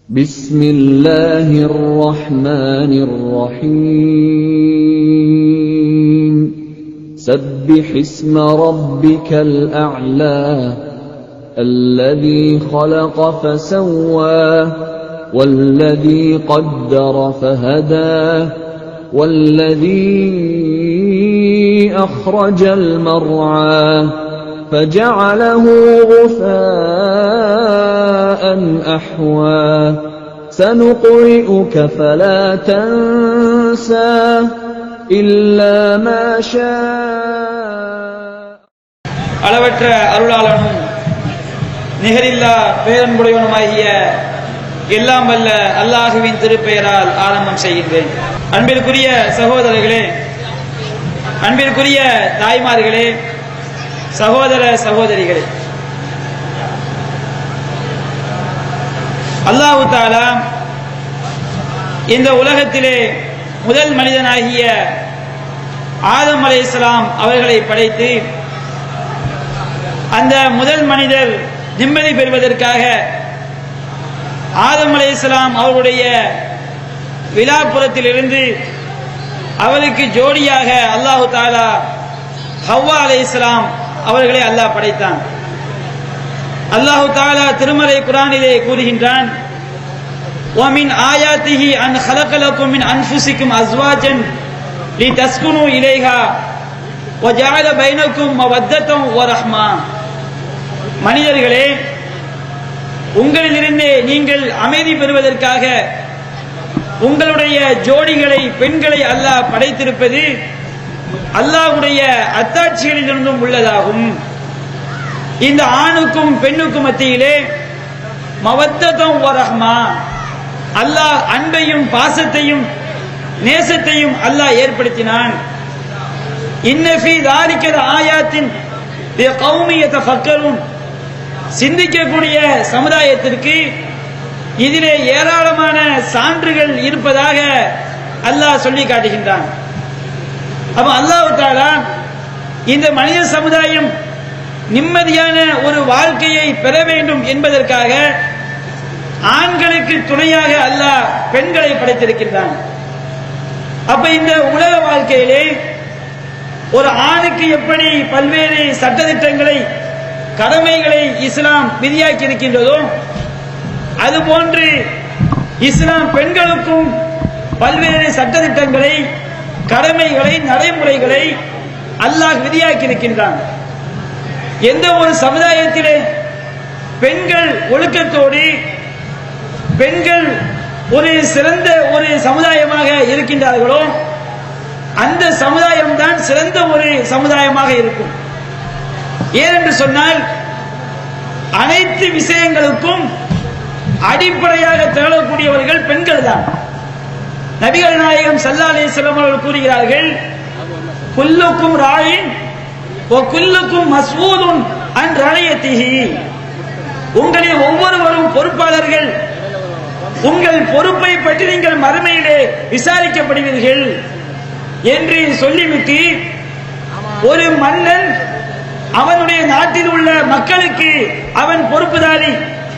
بسم الله الرحمن الرحيم سبح اسم ربك الأعلى الذي خلق فسوى والذي قدر فهدى والذي أخرج المرعى فجعله غثاء أحوى سنقرئك فلا تنسى إلا ما شاء அளவற்ற அருளாளனும் நிகரில்லா பேரன்புடையவனுமாகிய எல்லாம் வல்ல அல்லாஹுவின் திருப்பெயரால் ஆரம்பம் செய்கின்றேன் அன்பிற்குரிய சகோதரர்களே அன்பிற்குரிய தாய்மார்களே சகோதர சகோதரிகளே அல்லாஹு தாலா இந்த உலகத்திலே முதல் மனிதனாகிய ஆதம் அலைஹிஸ்ஸலாம் அவர்களை படைத்து அந்த முதல் மனிதர் நிம்மதி பெறுவதற்காக ஆதம் அலைஹிஸ்ஸலாம் அவருடைய விழாப்புறத்திலிருந்து அவருக்கு ஜோடியாக அல்லாஹு தாலா ஹவ்வா அலைஹிஸ்ஸலாம் அவர்களை அல்லாஹ் படைத்தான் அல்லாஹு தாலா திருமலை குரானிலே கூறுகின்றான் ومن آياته أن خلق لكم من أنفسكم أزواجا لتسكنوا إليها وجعل بينكم مودة ورحمة மனிதர்களே உங்களிலிருந்தே நீங்கள் அமைதி பெறுவதற்காக உங்களுடைய ஜோடிகளை பெண்களை அல்லாஹ் படைத்திருப்பது அல்லாஹ்வுடைய அத்தாட்சிகளிலிருந்தும் உள்ளதாகும் இந்த ஆணுக்கும் பெண்ணுக்கும் மத்தியிலே மவத்ததம் ரஹ்மா அல்லாஹ் அன்பையும் பாசத்தையும் நேசத்தையும் அல்லாஹ் ஏற்படுத்தினான் இன்னஃபி தாலிக்கத ஆயாத்தின் கௌமிய தஃபக்கரும் சிந்திக்கக்கூடிய சமுதாயத்திற்கு இதிலே ஏராளமான சான்றுகள் இருப்பதாக அல்லாஹ் சொல்லி காட்டுகின்றான் அப்ப அல்லாஹ் தாலா இந்த மனித சமுதாயம் நிம்மதியான ஒரு வாழ்க்கையை பெற வேண்டும் என்பதற்காக ஆண்களுக்கு துணையாக அல்லாஹ் பெண்களை படைத்திருக்கின்றான் அப்ப இந்த உலக வாழ்க்கையிலே ஒரு ஆணுக்கு எப்படி பல்வேறு சட்டதிட்டங்களை கடமைகளை இஸ்லாம் விதியாக்கி இருக்கின்றதோ அதுபோன்று இஸ்லாம் பெண்களுக்கும் பல்வேறு சட்டதிட்டங்களை கடமைகளை நடைமுறைகளை அல்லாஹ் விதியாக்கி இருக்கின்றான் எந்த ஒரு சமுதாயத்திலே பெண்கள் ஒழுக்கத்தோடு பெண்கள் ஒரு சிறந்த ஒரு சமுதாயமாக இருக்கின்றார்களோ அந்த சமுதாயம் தான் சிறந்த ஒரு சமுதாயமாக இருக்கும் ஏனென்று சொன்னால் அனைத்து விஷயங்களுக்கும் அடிப்படையாக திகழக்கூடியவர்கள் பெண்கள் தான் நபிகள் நாயகம் சல்லா அலிஸ்லாம் அவர்கள் கூறுகிறார்கள் குல்லுக்கும் ராயின் ஓ குல்லுக்கும் மசூதுன் அன் ரணையத்திகி உங்களில் ஒவ்வொருவரும் பொறுப்பாளர்கள் உங்கள் பொறுப்பை பற்றி நீங்கள் மறுமையிலே விசாரிக்கப்படுவீர்கள் என்று சொல்லிவிட்டு ஒரு மன்னன் அவனுடைய நாட்டில் உள்ள மக்களுக்கு அவன் பொறுப்புதாரி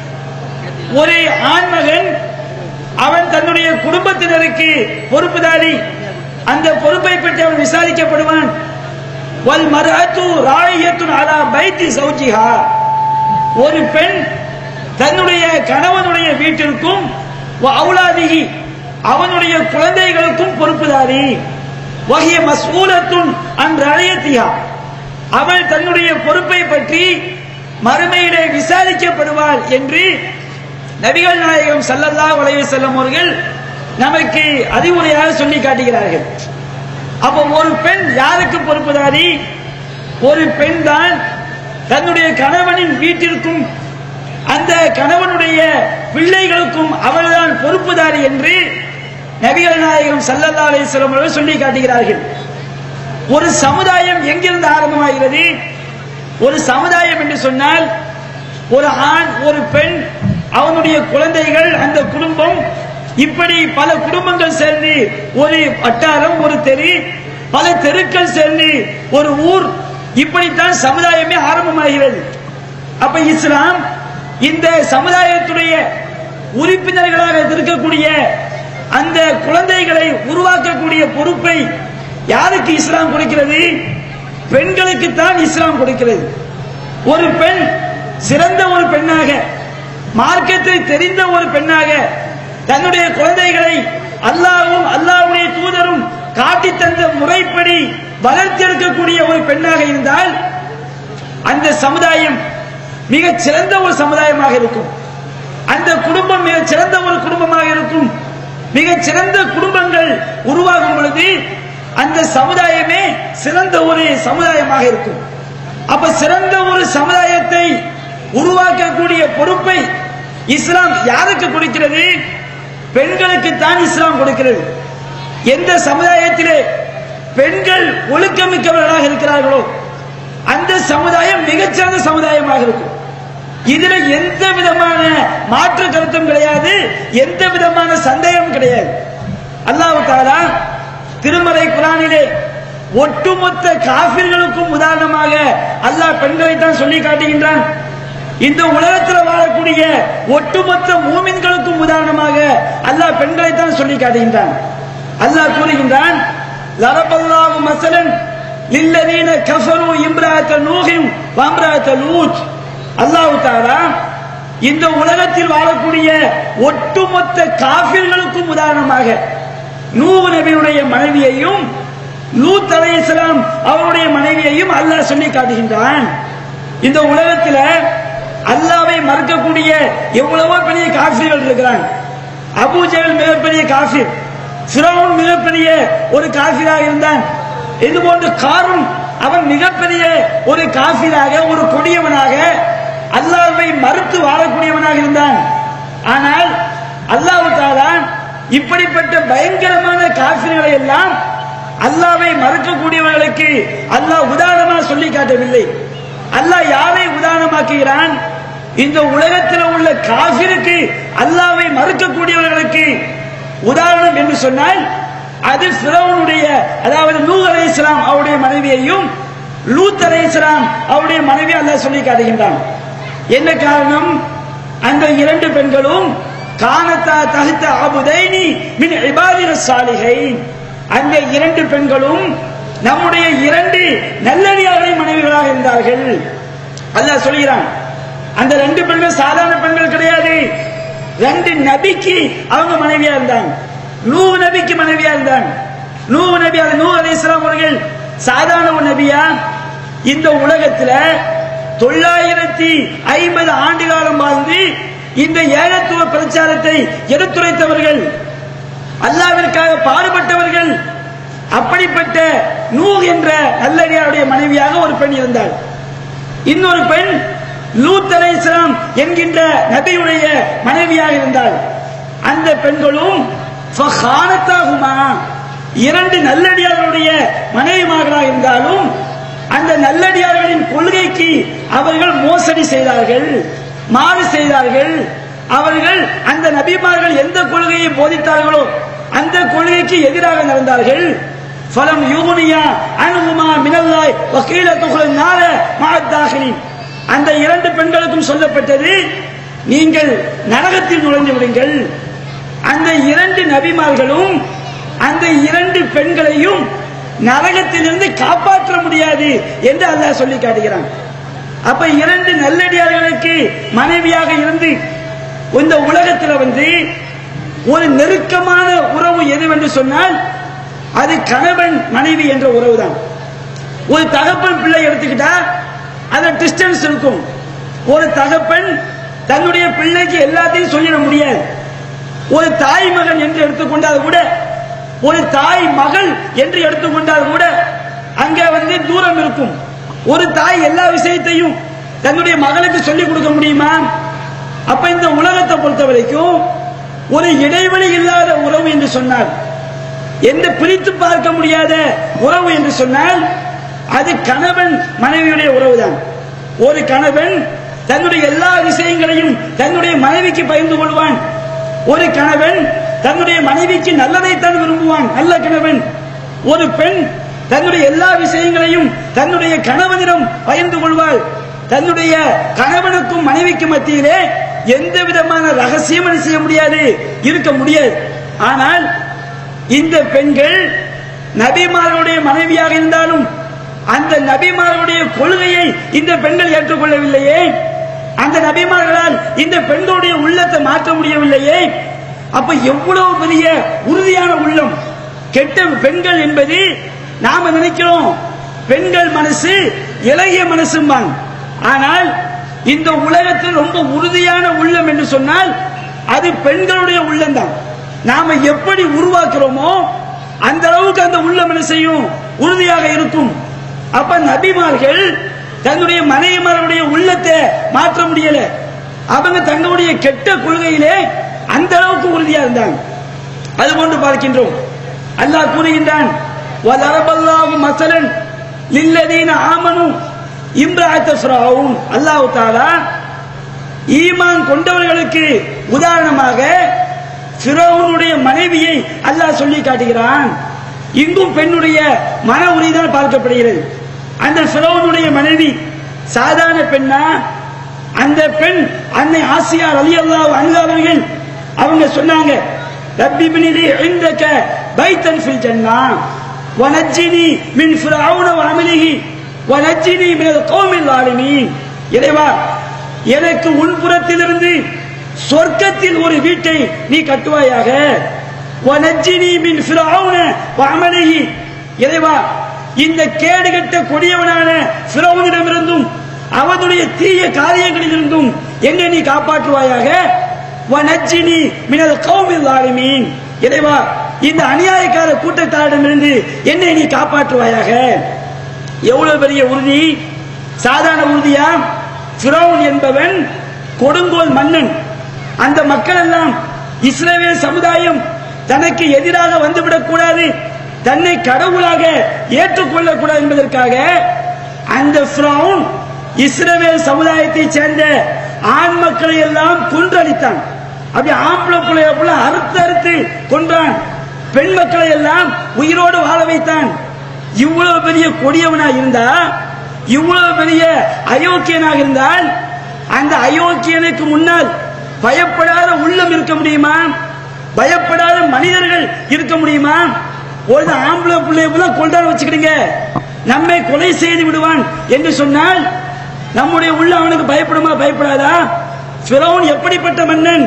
ஒரு ஆண்மகன் அவன் தன்னுடைய குடும்பத்தினருக்கு பொறுப்புதாரி அந்த பொறுப்பை பற்றி அவன் விசாரிக்கப்படுவான் வல் மரத்து ராயத்துன் அலா பைத்தி சௌஜிஹா ஒரு பெண் தன்னுடைய கணவனுடைய வீட்டிற்கும் அவுலாதிகி அவனுடைய குழந்தைகளுக்கும் பொறுப்புதாரி வகிய மசூலத்துன் அன்று அழையத்தியா அவள் தன்னுடைய பொறுப்பை பற்றி மறுமையிலே விசாரிக்கப்படுவாள் என்று நபிகள் நாயகம் சல்லல்லா உலக செல்லும் அவர்கள் நமக்கு அறிவுரையாக சொல்லி காட்டுகிறார்கள் அப்போ ஒரு பெண் யாருக்கு பொறுப்புதாரி ஒரு பெண் தான் தன்னுடைய கணவனின் வீட்டிற்கும் அந்த கணவனுடைய பிள்ளைகளுக்கும் அவள்தான் பொறுப்புதாரி என்று நபிகள் நாயகம் சல்லல்லா அலிஸ்லாம் அவர்கள் சொல்லி காட்டுகிறார்கள் ஒரு சமுதாயம் எங்கிருந்து ஆரம்பமாகிறது ஒரு சமுதாயம் என்று சொன்னால் ஒரு ஆண் ஒரு பெண் அவனுடைய குழந்தைகள் அந்த குடும்பம் இப்படி பல குடும்பங்கள் சேர்ந்து ஒரு வட்டாரம் ஒரு தெரு பல தெருக்கள் சேர்ந்து ஒரு ஊர் இப்படித்தான் சமுதாயமே ஆரம்பமாகிறது அப்ப இஸ்லாம் இந்த சமுதாயத்துடைய உறுப்பினர்களாக இருக்கக்கூடிய அந்த குழந்தைகளை உருவாக்கக்கூடிய பொறுப்பை யாருக்கு இஸ்லாம் கொடுக்கிறது பெண்களுக்கு தான் இஸ்லாம் கொடுக்கிறது ஒரு பெண் சிறந்த ஒரு பெண்ணாக மார்க்கத்தை தெரிந்த ஒரு பெண்ணாக தன்னுடைய குழந்தைகளை அல்லாஹ்வும் அல்லாஹ்வுடைய தூதரும் காட்டி தந்த முறைப்படி வளர்த்தெடுக்கக்கூடிய ஒரு பெண்ணாக இருந்தால் அந்த சமுதாயம் மிகச் சிறந்த ஒரு சமுதாயமாக இருக்கும் அந்த குடும்பம் மிகச் சிறந்த ஒரு குடும்பமாக இருக்கும் மிகச் சிறந்த குடும்பங்கள் உருவாகும் பொழுது அந்த சமுதாயமே சிறந்த ஒரு சமுதாயமாக இருக்கும் அப்ப சிறந்த ஒரு சமுதாயத்தை உருவாக்கக்கூடிய பொறுப்பை இஸ்லாம் யாருக்கு கொடுக்கிறது பெண்களுக்கு தான் இஸ்லாம் கொடுக்கிறது எந்த சமுதாயத்திலே பெண்கள் ஒழுக்கமிக்கவர்களாக இருக்கிறார்களோ அந்த சமுதாயம் மிகச்சிறந்த சமுதாயமாக இருக்கும் இதுல எந்த விதமான மாற்று கருத்தும் கிடையாது எந்த விதமான சந்தேகமும் கிடையாது அல்லாஹ் தாலா திருமறை குரானிலே ஒட்டுமொத்த காபிர்களுக்கும் உதாரணமாக அல்லாஹ் பெண்களை தான் சொல்லி காட்டுகின்றான் இந்த உலகத்தில் வாழக்கூடிய ஒட்டுமொத்த மூமின்களுக்கும் உதாரணமாக அல்லாஹ் பெண்களை தான் சொல்லி காட்டுகின்றான் அல்லாஹ் கூறுகின்றான் லரபல்லாஹு மசலன் லில்லதீன கஃபரு இம்ராத்த நூஹிம் வம்ராத்த லூத் அல்லாஹ் தாலா இந்த உலகத்தில் வாழக்கூடிய ஒட்டுமொத்த காபிர்களுக்கும் உதாரணமாக நூஹ் நபியுடைய மனைவியையும் லூத் அலைஹிஸ்ஸலாம் அவருடைய மனைவியையும் அல்லாஹ் சொல்லி காட்டுகின்றான் இந்த உலகத்துல அல்லாவை மறுக்கக்கூடிய எவ்வளவோ பெரிய காஃபிர்கள் இருக்கிறாங்க அபூ ஜஹல் மிகப்பெரிய காஃபிர் ஃபிரௌன் மிகப்பெரிய ஒரு காஃபிராக இருந்தான் இது போன்று காரும் அவன் மிகப்பெரிய ஒரு காஃபிராக ஒரு கொடியவனாக அல்லாஹ்வை மறுத்து வாழக்கூடியவனாக இருந்தான் ஆனால் அல்லாஹ் தாலா இப்படிப்பட்ட பயங்கரமான காஃபிர்களை எல்லாம் அல்லாவை மறுக்கக்கூடியவர்களுக்கு அல்லாஹ் உதாரணமாக சொல்லி காட்டவில்லை அல்லாஹ் யாரை உதாரணமாக்குகிறான் இந்த உலகத்தில் உள்ள காஃபிருக்கு அல்லாவை மறுக்கக்கூடியவர்களுக்கு உதாரணம் என்று சொன்னால் அது ஃபிரௌனுடைய அதாவது நூஹ் அலைஹிஸ்ஸலாம் அவருடைய மனைவியையும் லூத் அலைஹிஸ்ஸலாம் அவருடைய மனைவி அல்லாஹ் சொல்லி காட்டுகின்றான் என்ன காரணம் அந்த இரண்டு பெண்களும் கானத்தா தகுத்த அபுதைனி மின் இபாதின சாலிகை அந்த இரண்டு பெண்களும் நம்முடைய இரண்டு நல்லடியார்களின் மனைவிகளாக இருந்தார்கள் அல்லாஹ் சொல்கிறான் அந்த ரெண்டு பெண்கள் சாதாரண பெண்கள் கிடையாது ரெண்டு நபிக்கு அவங்க மனைவியா இருந்தாங்க நூ நபிக்கு மனைவியா இருந்தாங்க நூ நபி அது நூ அலி இஸ்லாம் அவர்கள் சாதாரண ஒரு நபியா இந்த உலகத்துல தொள்ளாயிரத்தி ஐம்பது ஆண்டு காலம் வாழ்ந்து இந்த ஏகத்துவ பிரச்சாரத்தை எடுத்துரைத்தவர்கள் அல்லாவிற்காக பாடுபட்டவர்கள் அப்படிப்பட்ட நூ என்ற நல்லடியாருடைய மனைவியாக ஒரு பெண் இருந்தாள் இன்னொரு பெண் லூத் அலைஹிஸ்ஸலாம் என்கின்ற நபியுடைய மனைவியாக இருந்தாள் அந்த பெண்களும் ஃபஹானத்தாகுமா இரண்டு நல்லடியார்களுடைய மனைவிமார்களாக இருந்தாலும் அந்த நல்லடியார்களின் கொள்கைக்கு அவர்கள் மோசடி செய்தார்கள் மாறு செய்தார்கள் அவர்கள் அந்த நபிமார்கள் எந்த கொள்கையை போதித்தார்களோ அந்த கொள்கைக்கு எதிராக நடந்தார்கள் ஃபலம் யூனியா அனுகுமா மினல்லாய் வக்கீல துகள் நார மாத்தாகினி அந்த இரண்டு பெண்களுக்கும் சொல்லப்பட்டது நீங்கள் நரகத்தில் நுழைந்து விடுங்கள் அந்த இரண்டு நபிமார்களும் அந்த இரண்டு பெண்களையும் நரகத்திலிருந்து காப்பாற்ற முடியாது என்று அல்லாஹ் சொல்லி காட்டுகிறான் அப்ப இரண்டு நல்லடியார்களுக்கு மனைவியாக இருந்து இந்த உலகத்துல வந்து ஒரு நெருக்கமான உறவு எதுவென்று சொன்னால் அது கணவன் மனைவி என்ற உறவு தான் ஒரு தகப்பன் பிள்ளை எடுத்துக்கிட்டா அதுல டிஸ்டன்ஸ் இருக்கும் ஒரு தகப்பன் தன்னுடைய பிள்ளைக்கு எல்லாத்தையும் சொல்லிட முடியாது ஒரு தாய் மகன் என்று எடுத்துக்கொண்டால் கூட ஒரு தாய் மகள் என்று எடுத்துக்கொண்டால் கூட அங்க வந்து தூரம் இருக்கும் ஒரு தாய் எல்லா விஷயத்தையும் தன்னுடைய மகளுக்கு சொல்லிக் கொடுக்க முடியுமா அப்ப இந்த உலகத்தை பொறுத்த வரைக்கும் ஒரு இடைவெளி இல்லாத உறவு என்று சொன்னார் எந்த பிரித்து பார்க்க முடியாத உறவு என்று சொன்னால் அது கணவன் மனைவியுடைய உறவுதான் ஒரு கணவன் தன்னுடைய எல்லா விஷயங்களையும் தன்னுடைய மனைவிக்கு பகிர்ந்து கொள்வான் ஒரு கணவன் தன்னுடைய மனைவிக்கு நல்லதைத்தான் விரும்புவான் நல்ல கணவன் ஒரு பெண் தன்னுடைய எல்லா விஷயங்களையும் தன்னுடைய கணவனிடம் பகிர்ந்து கொள்வாள் தன்னுடைய கணவனுக்கும் மனைவிக்கும் மத்தியிலே எந்த விதமான ரகசியம் என்ன செய்ய முடியாது இருக்க முடியாது ஆனால் இந்த பெண்கள் நபிமார்களுடைய மனைவியாக இருந்தாலும் அந்த நபிமார்களுடைய கொள்கையை இந்த பெண்கள் ஏற்றுக்கொள்ளவில்லையே அந்த நபிமார்களால் இந்த பெண்களுடைய உள்ளத்தை மாற்ற முடியவில்லையே அப்ப எவ்வளவு பெரிய உறுதியான உள்ளம் கெட்ட பெண்கள் என்பது நாம நினைக்கிறோம் பெண்கள் மனசு இலகிய மனசும்பாங்க ஆனால் இந்த உலகத்தில் ரொம்ப உறுதியான உள்ளம் என்று சொன்னால் அது பெண்களுடைய உள்ளம் தான் நாம எப்படி உருவாக்குறோமோ அந்த அளவுக்கு அந்த உள்ளம் என்ன செய்யும் உறுதியாக இருக்கும் அப்ப நபிமார்கள் தன்னுடைய மனைவிமார்களுடைய உள்ளத்தை மாற்ற முடியல அவங்க தங்களுடைய கெட்ட கொள்கையிலே அந்த அளவுக்கு உறுதியா இருந்தாங்க அது போன்று பார்க்கின்றோம் அல்லாஹ் கூறுகின்றான் வலரபல்லாஹு மசலன் லில்லதீன ஆமனு இம்ராத்த ஃபிரௌன் அல்லாஹ் தஆலா ஈமான் கொண்டவர்களுக்கு உதாரணமாக ஃபிரௌனுடைய மனைவியை அல்லாஹ் சொல்லி காட்டுகிறான் இங்கும் பெண்ணுடைய மன உறுதிதான் பார்க்கப்படுகிறது அந்த ஃபிரௌனுடைய மனைவி சாதாரண பெண்ணா அந்த பெண் அன்னை ஆசியார் அலி அல்லாஹ் அவர்கள் அவங்க சொன்னாங்க ரப்பி பினிலி இந்தக பைத்தன் ஃபில் ஜன்னா வனஜ்ஜினி மின் ஃபிரௌன வஅமலிஹி வனஜ்ஜினி மினல் கௌமில் ஸாலிமீன் இறைவா எனக்கு உள்புறத்திலிருந்து சொர்க்கத்தில் ஒரு வீட்டை நீ கட்டுவாயாக வனஜ்ஜினி மின் ஃபிரௌன வஅமலிஹி இறைவா இந்த கேடுகட்ட கொடியவனான ஃபிரௌனிடமிருந்தும் அவனுடைய தீய காரியங்களிலிருந்தும் என்னை நீ காப்பாற்றுவாயாக வனஜ்ஜினி மினல் கௌமில் ஸாலிமீன் இறைவா இந்த அநியாயக்கார கூட்டத்தாரிடமிருந்து என்னை நீ காப்பாற்றுவாயாக எவ்வளவு பெரிய உறுதி சாதாரண உறுதியா ஃபிரௌன் என்பவன் கொடுங்கோல் மன்னன் அந்த மக்கள் எல்லாம் இஸ்ரேல் சமுதாயம் தனக்கு எதிராக வந்துவிடக் கூடாது தன்னை கடவுளாக ஏற்றுக்கொள்ளக் கூடாது என்பதற்காக அந்த ஃபிரௌன் இஸ்ரவேல் சமுதாயத்தை சேர்ந்த ஆண் மக்களை எல்லாம் கொன்றளித்தான் அப்படி ஆம்பளை பிள்ளைய புள்ள அறுத்து அறுத்து கொன்றான் பெண் மக்களை எல்லாம் உயிரோடு வாழ வைத்தான் இவ்வளவு பெரிய கொடியவனா இருந்தா இவ்வளவு பெரிய அயோக்கியனாக இருந்தால் அந்த அயோக்கியனுக்கு முன்னால் பயப்படாத உள்ளம் இருக்க முடியுமா பயப்படாத மனிதர்கள் இருக்க முடியுமா ஒரு ஆம்பளை பிள்ளைய போல கொண்டாட வச்சுக்கிடுங்க நம்மை கொலை செய்து விடுவான் என்று சொன்னால் நம்முடைய உள்ள அவனுக்கு பயப்படுமா பயப்படாதா ஃபிரௌன் எப்படிப்பட்ட மன்னன்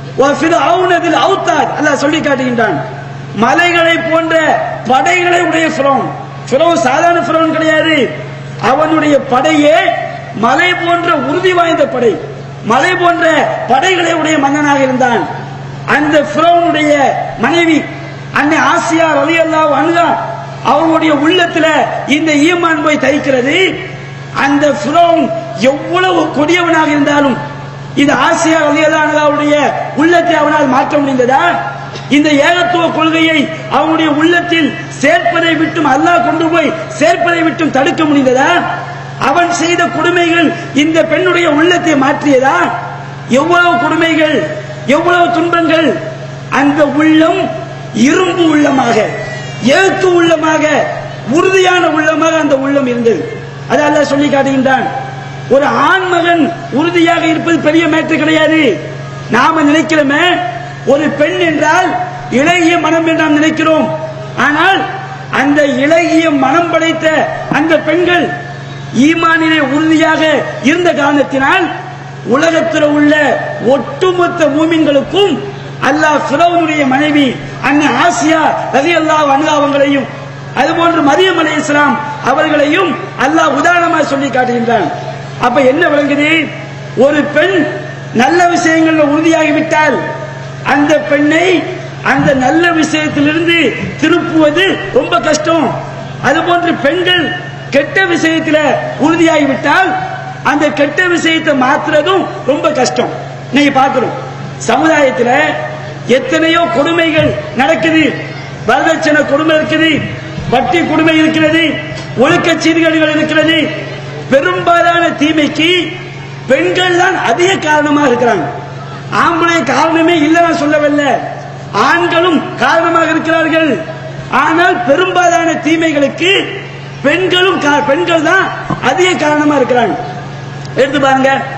ஃபிரௌனதில் அவுத்தாத் அல்லாஹ் சொல்லி காட்டுகின்றான் மலைகளை போன்ற படைகளை உடைய ஃபிரௌன் ஃபிரௌன் சாதாரண ஃபிரௌன் கிடையாது அவனுடைய படையே மலை போன்ற உறுதி வாய்ந்த படை மலை போன்ற படைகளை உடைய மன்னனாக இருந்தான் அந்த ஃபிரௌனுடைய மனைவி அன்னை ஆசியா அலி அல்லாஹ் அணுகா அவங்களுடைய உள்ளத்துல இந்த ஈமான் போய் தைக்கிறது அந்த ஃபிரௌன் எவ்வளவு கொடியவனாக இருந்தாலும் இது ஆசியா அலி அல்லாஹ்வுடைய உள்ளத்தை அவனால் மாற்ற முடிந்ததா இந்த ஏகத்துவ கொள்கையை அவனுடைய உள்ளத்தில் சேர்ப்பதை விட்டும் அல்லாஹ் கொண்டு போய் சேர்ப்பதை விட்டும் தடுக்க முடிந்ததா அவன் செய்த கொடுமைகள் இந்த பெண்ணுடைய உள்ளத்தை மாற்றியதா எவ்வளவு கொடுமைகள் எவ்வளவு துன்பங்கள் அந்த உள்ளம் இரும்பு உள்ளமாக எழுத்து உள்ளமாக உறுதியான உள்ளமாக அந்த உள்ளம் இருந்தது அது அல்லாஹ் சொல்லி காட்டுகின்றான் ஒரு ஆண் மகன் உறுதியாக இருப்பது பெரிய மேற்று கிடையாது நாம நினைக்கிறோமே ஒரு பெண் என்றால் இளகிய மனம் என்று நாம் நினைக்கிறோம் ஆனால் அந்த இளகிய மனம் படைத்த அந்த பெண்கள் ஈமானிலே உறுதியாக இருந்த காரணத்தினால் உலகத்தில் உள்ள ஒட்டுமொத்த மூமின்களுக்கும் அல்லாஹ் ஃபிரௌனுடைய மனைவி அன்னை ஆசியா ரதி அல்லாஹ் அவங்களையும் அதுபோன்று மரியம் அலை இஸ்லாம் அவர்களையும் அல்லாஹ் உதாரணமாக சொல்லி காட்டுகின்றான் அப்ப என்ன விளங்குது ஒரு பெண் நல்ல விஷயங்கள்ல உறுதியாகிவிட்டால் அந்த பெண்ணை அந்த நல்ல விஷயத்திலிருந்து திருப்புவது ரொம்ப கஷ்டம் அதுபோன்று பெண்கள் கெட்ட விஷயத்துல உறுதியாகிவிட்டால் அந்த கெட்ட விஷயத்தை மாத்துறதும் ரொம்ப கஷ்டம் நீங்க பார்க்கிறோம் சமுதாயத்துல எத்தனையோ கொடுமைகள் நடக்குது வரதட்சணை கொடுமை இருக்குது வட்டி கொடுமை இருக்கிறது ஒழுக்க சீர்கேடுகள் இருக்கிறது பெரும்பாலான தீமைக்கு பெண்கள் தான் அதிக காரணமாக இருக்கிறாங்க ஆம்பளை காரணமே இல்லை நான் சொல்லவில்லை ஆண்களும் காரணமாக இருக்கிறார்கள் ஆனால் பெரும்பாலான தீமைகளுக்கு பெண்களும் கா- பெண்கள் தான் அதிக காரணமா இருக்கிறாங்க எடுத்து பாருங்க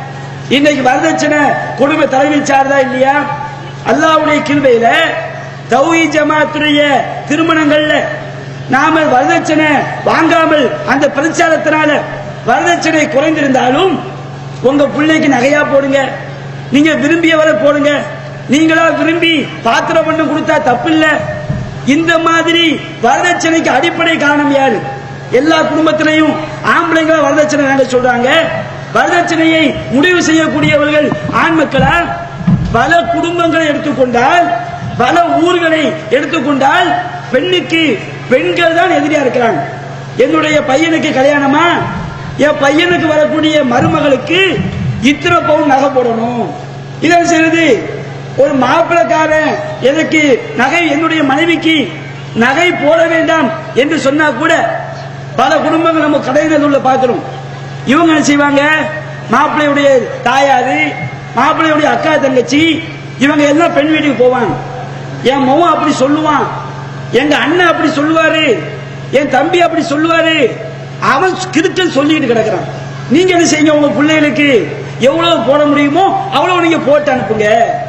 இன்னைக்கு வரதட்சணை குடும்ப தலைமை சார்தா இல்லையா அல்லாஹ்வுடைய கிருபையில தௌஹி ஜமாத்துடைய திருமணங்கள்ல நாம வரதட்சணை வாங்காமல் அந்த பிரச்சாரத்தினால வரதட்சணை குறைந்திருந்தாலும் உங்க பிள்ளைக்கு நகையா போடுங்க நீங்க விரும்பியவரை போடுங்க நீங்களா விரும்பி பாத்திரம் பண்ணு கொடுத்தா தப்பில்ல இந்த மாதிரி வரதட்சணைக்கு அடிப்படை காரணம் யாரு எல்லா குடும்பத்திலையும் ஆம்பளைங்கள வரதட்சணை வேண்ட சொல்றாங்க வரதட்சணையை முடிவு செய்யக்கூடியவர்கள் ஆண் மக்களா பல குடும்பங்களை எடுத்துக்கொண்டால் பல ஊர்களை எடுத்துக்கொண்டால் பெண்ணுக்கு பெண்கள் தான் எதிரியா இருக்கிறாங்க என்னுடைய பையனுக்கு கல்யாணமா என் பையனுக்கு வரக்கூடிய மருமகளுக்கு இத்தனை பவுன் நகை போடணும் இதான் செய்யுது ஒரு மாப்பிளக்காரன் எனக்கு நகை என்னுடைய மனைவிக்கு நகை போட வேண்டாம் என்று சொன்னா கூட பல குடும்பங்கள் நம்ம கடையில் உள்ள பார்க்கிறோம் இவங்க என்ன செய்வாங்க மாப்பிள்ளையுடைய தாயாரு மாப்பிள்ளையுடைய அக்கா தங்கச்சி இவங்க எல்லாம் பெண் வீட்டுக்கு போவாங்க என் மகன் அப்படி சொல்லுவான் எங்க அண்ணன் அப்படி சொல்லுவாரு என் தம்பி அப்படி சொல்லுவாரு அவன் கிறுக்கன் சொல்லிட்டு கிடக்குறான் நீங்க என்ன செய்யுங்க உங்க பிள்ளைகளுக்கு எவ்வளவு போட முடியுமோ அவ்வளவு நீங்க போட்டு அனுப்புங்க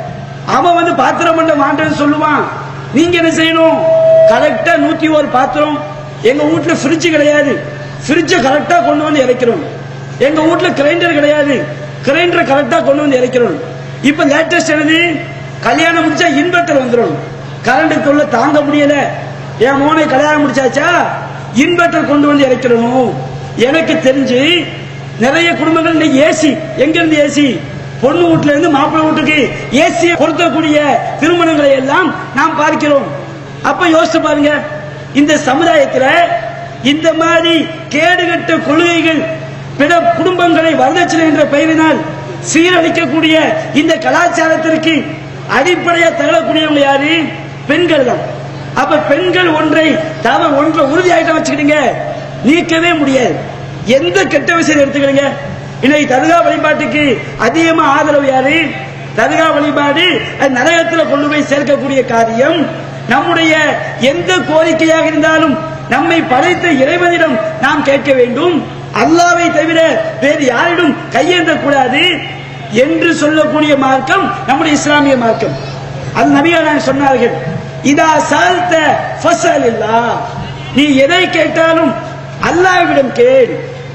அவன் வந்து பாத்திரம் பண்ண மாட்டேன்னு சொல்லுவான் நீங்க என்ன செய்யணும் கரெக்டா நூத்தி ஒரு பாத்திரம் எங்க வீட்டுல ஃப்ரிட்ஜ் கிடையாது ஃப்ரிட்ஜை கரெக்டா கொண்டு வந்து இறக்கிறோம் எங்க வீட்டுல கிரைண்டர் கிடையாது கிரைண்டரை கரெக்டா கொண்டு வந்து இறக்கிறோம் இப்ப லேட்டஸ்ட் என்னது கல்யாணம் முடிச்சா இன்வெர்டர் வந்துடும் கரண்ட் தொல்ல தாங்க முடியல என் மோனை கல்யாணம் முடிச்சாச்சா இன்வெர்டர் கொண்டு வந்து இறக்கிறணும் எனக்கு தெரிஞ்சு நிறைய குடும்பங்கள் இன்னைக்கு ஏசி எங்க இருந்து ஏசி பொண்ணு வீட்டுல இருந்து மாப்பிள்ளை வீட்டுக்கு ஏசியை பொருத்தக்கூடிய திருமணங்களை எல்லாம் நாம் பார்க்கிறோம் அப்ப யோசிச்சு பாருங்க இந்த சமுதாயத்துல இந்த மாதிரி கேடுகட்ட கொள்கைகள் பிற குடும்பங்களை வரதட்சணை என்ற பெயரினால் சீரழிக்கக்கூடிய இந்த கலாச்சாரத்திற்கு அடிப்படையா தகழக்கூடியவங்க யாரு பெண்கள் தான் அப்ப பெண்கள் ஒன்றை தவ ஒன்றை உறுதியாயிட்ட வச்சுக்கிடுங்க நீக்கவே முடியாது எந்த கெட்ட விஷயம் எடுத்துக்கிடுங்க இன்னைக்கு தர்கா வழிபாட்டுக்கு அதிகமா ஆதரவு யாரு தர்கா வழிபாடு அது நரகத்துல கொண்டு போய் சேர்க்கக்கூடிய காரியம் நம்முடைய எந்த கோரிக்கையாக இருந்தாலும் நம்மை படைத்த இறைவனிடம் நாம் கேட்க வேண்டும் அல்லாவை தவிர வேறு யாரிடம் கையேந்த கூடாது என்று சொல்லக்கூடிய மார்க்கம் நம்முடைய இஸ்லாமிய மார்க்கம் அது நபிகள் சொன்னார்கள் இதா சால்த்த ஃபசல் இல்லா நீ எதை கேட்டாலும் அல்லாஹ்விடம் கேள்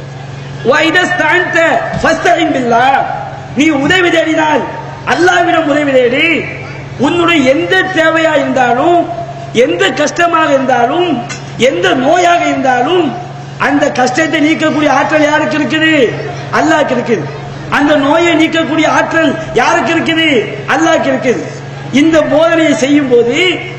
வைதஸ்தான்த ஃபஸ்தஇன் பில்லாஹ் நீ உதவி தேடினால் அல்லாஹ்விடம் உதவி தேடி உன்னுடைய எந்த தேவையா இருந்தாலும் எந்த கஷ்டமாக இருந்தாலும் எந்த நோயாக இருந்தாலும் அந்த கஷ்டத்தை நீக்கக்கூடிய ஆற்றல் யாருக்கு இருக்குது அல்லாஹ்க்கு இருக்குது அந்த நோயை நீக்கக்கூடிய ஆற்றல் யாருக்கு இருக்குது அல்லாஹ்க்கு இருக்குது இந்த போதனையை செய்யும் போது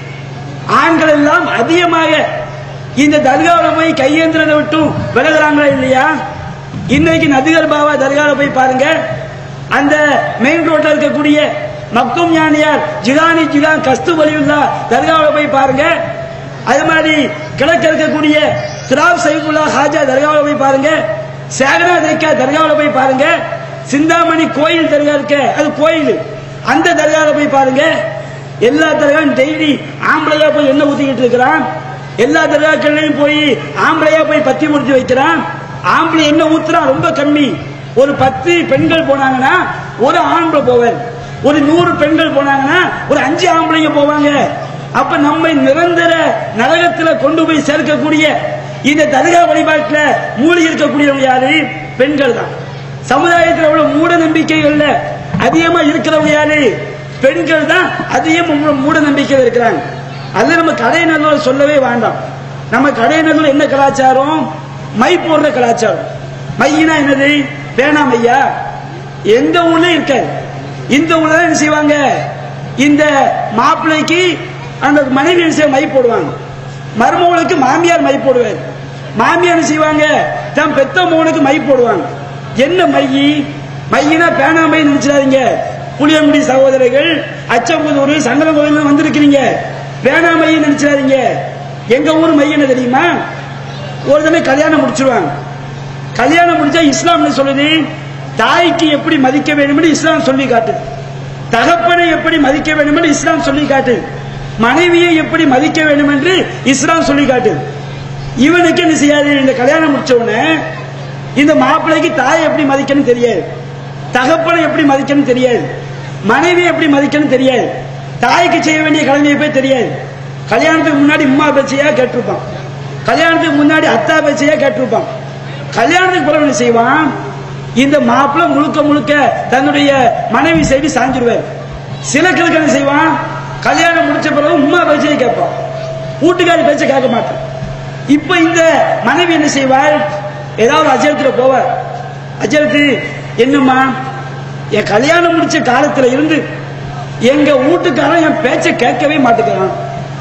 ஆண்கள் எல்லாம் அதிகமாக இந்த தர்காவில் போய் கையேந்திரதை விட்டு விலகுறாங்களா இல்லையா இன்னைக்கு நதிகள் பாபா தர்காவில் போய் பாருங்க அந்த மெயின் ரோட்ல இருக்கக்கூடிய மக்கும் ஞானியார் ஜிகானி ஜிகான் கஸ்து வலியுல்லா தர்காவில் போய் பாருங்க அது மாதிரி கிழக்க இருக்கக்கூடிய திராப் சைஃபுல்லா ஹாஜா தர்காவில் போய் பாருங்க சேகரா தேக்கா தர்காவில் போய் பாருங்க சிந்தாமணி கோயில் தர்கா இருக்க அது கோயில் அந்த தர்காவில் போய் பாருங்க எல்லா தர்காவும் டெய்லி ஆம்பளையா போய் எண்ணெய் ஊத்திக்கிட்டு இருக்கிறான் எல்லா தர்காக்கள்லையும் போய் ஆம்பளையா போய் பத்தி முடிச்சு வைக்கிறான் ஆம்பளை எண்ணெய் ஊத்துறான் ரொம்ப கம்மி ஒரு பத்து பெண்கள் போனாங்கன்னா ஒரு ஆம்பளை போவார் ஒரு நூறு பெண்கள் போனாங்கன்னா ஒரு அஞ்சு ஆம்பளைங்க போவாங்க அப்ப நம்மை நிரந்தர நரகத்துல கொண்டு போய் சேர்க்கக்கூடிய இந்த தர்கா வழிபாட்டுல மூழ்கி இருக்கக்கூடியவங்க யாரு பெண்கள் தான் சமுதாயத்தில் எவ்வளவு மூட நம்பிக்கைகள்ல அதிகமா இருக்கிறவங்க யாரு பெண்கள் தான் அதிகம் மூட நம்பிக்கையில் இருக்கிறாங்க அது நம்ம கடை நல்லூர் சொல்லவே வேண்டாம் நம்ம கடை நல்லூர் என்ன கலாச்சாரம் மை போடுற கலாச்சாரம் மையினா என்னது பேனா மையா எந்த ஊர்ல இருக்க இந்த ஊர்ல தான் என்ன செய்வாங்க இந்த மாப்பிள்ளைக்கு அந்த மனைவி என்ன செய்ய மை போடுவாங்க மருமகளுக்கு மாமியார் மை போடுவார் மாமியார் என்ன செய்வாங்க தன் பெத்த மகனுக்கு மை போடுவாங்க என்ன மை மையினா பேனா மை நினைச்சிடாதீங்க புளியங்குடி சகோதரர்கள் அச்சம்புதூர் சங்கரன் கோயில் வந்திருக்கிறீங்க பேனா மை நினைச்சிடாதீங்க எங்க ஊர் மை என்ன தெரியுமா ஒரு தடவை கல்யாணம் முடிச்சிருவாங்க கல்யாணம் முடிச்சா இஸ்லாம் என்ன சொல்லுது தாய்க்கு எப்படி மதிக்க வேண்டும் என்று இஸ்லாம் சொல்லி காட்டுது தகப்பனை எப்படி மதிக்க வேண்டும் என்று இஸ்லாம் சொல்லி காட்டுது மனைவியை எப்படி மதிக்க வேண்டும் என்று இஸ்லாம் சொல்லி காட்டுது இவனுக்கு என்ன செய்யாது இந்த கல்யாணம் முடிச்ச உடனே இந்த மாப்பிள்ளைக்கு தாய் எப்படி மதிக்கணும் தெரியாது தகப்பனை எப்படி மதிக்கணும் தெரியாது மனைவி எப்படி மதிக்கணும் தெரியாது தாய்க்கு செய்ய வேண்டிய கடமையை போய் தெரியாது கல்யாணத்துக்கு முன்னாடி உம்மா பேச்சையா கேட்டிருப்பான் கல்யாணத்துக்கு முன்னாடி அத்தா பேச்சையா கேட்டிருப்பான் கல்யாணத்துக்கு பிறகு என்ன செய்வான் இந்த மாப்பிள்ளை முழுக்க முழுக்க தன்னுடைய மனைவி செய்தி சாஞ்சிருவார் சில கிழக்கு என்ன செய்வான் கல்யாணம் முடிச்ச பிறகு உம்மா பேச்சையே கேட்பான் வீட்டுக்காரி பேச்சை கேட்க மாட்டான் இப்ப இந்த மனைவி என்ன செய்வாள் ஏதாவது அஜயத்துல போவார் அஜயத்து என்னம்மா என் கல்யாணம் முடிச்ச காலத்துல இருந்து எங்க வீட்டுக்காரன் என் பேச்சை கேட்கவே மாட்டேங்கிறான்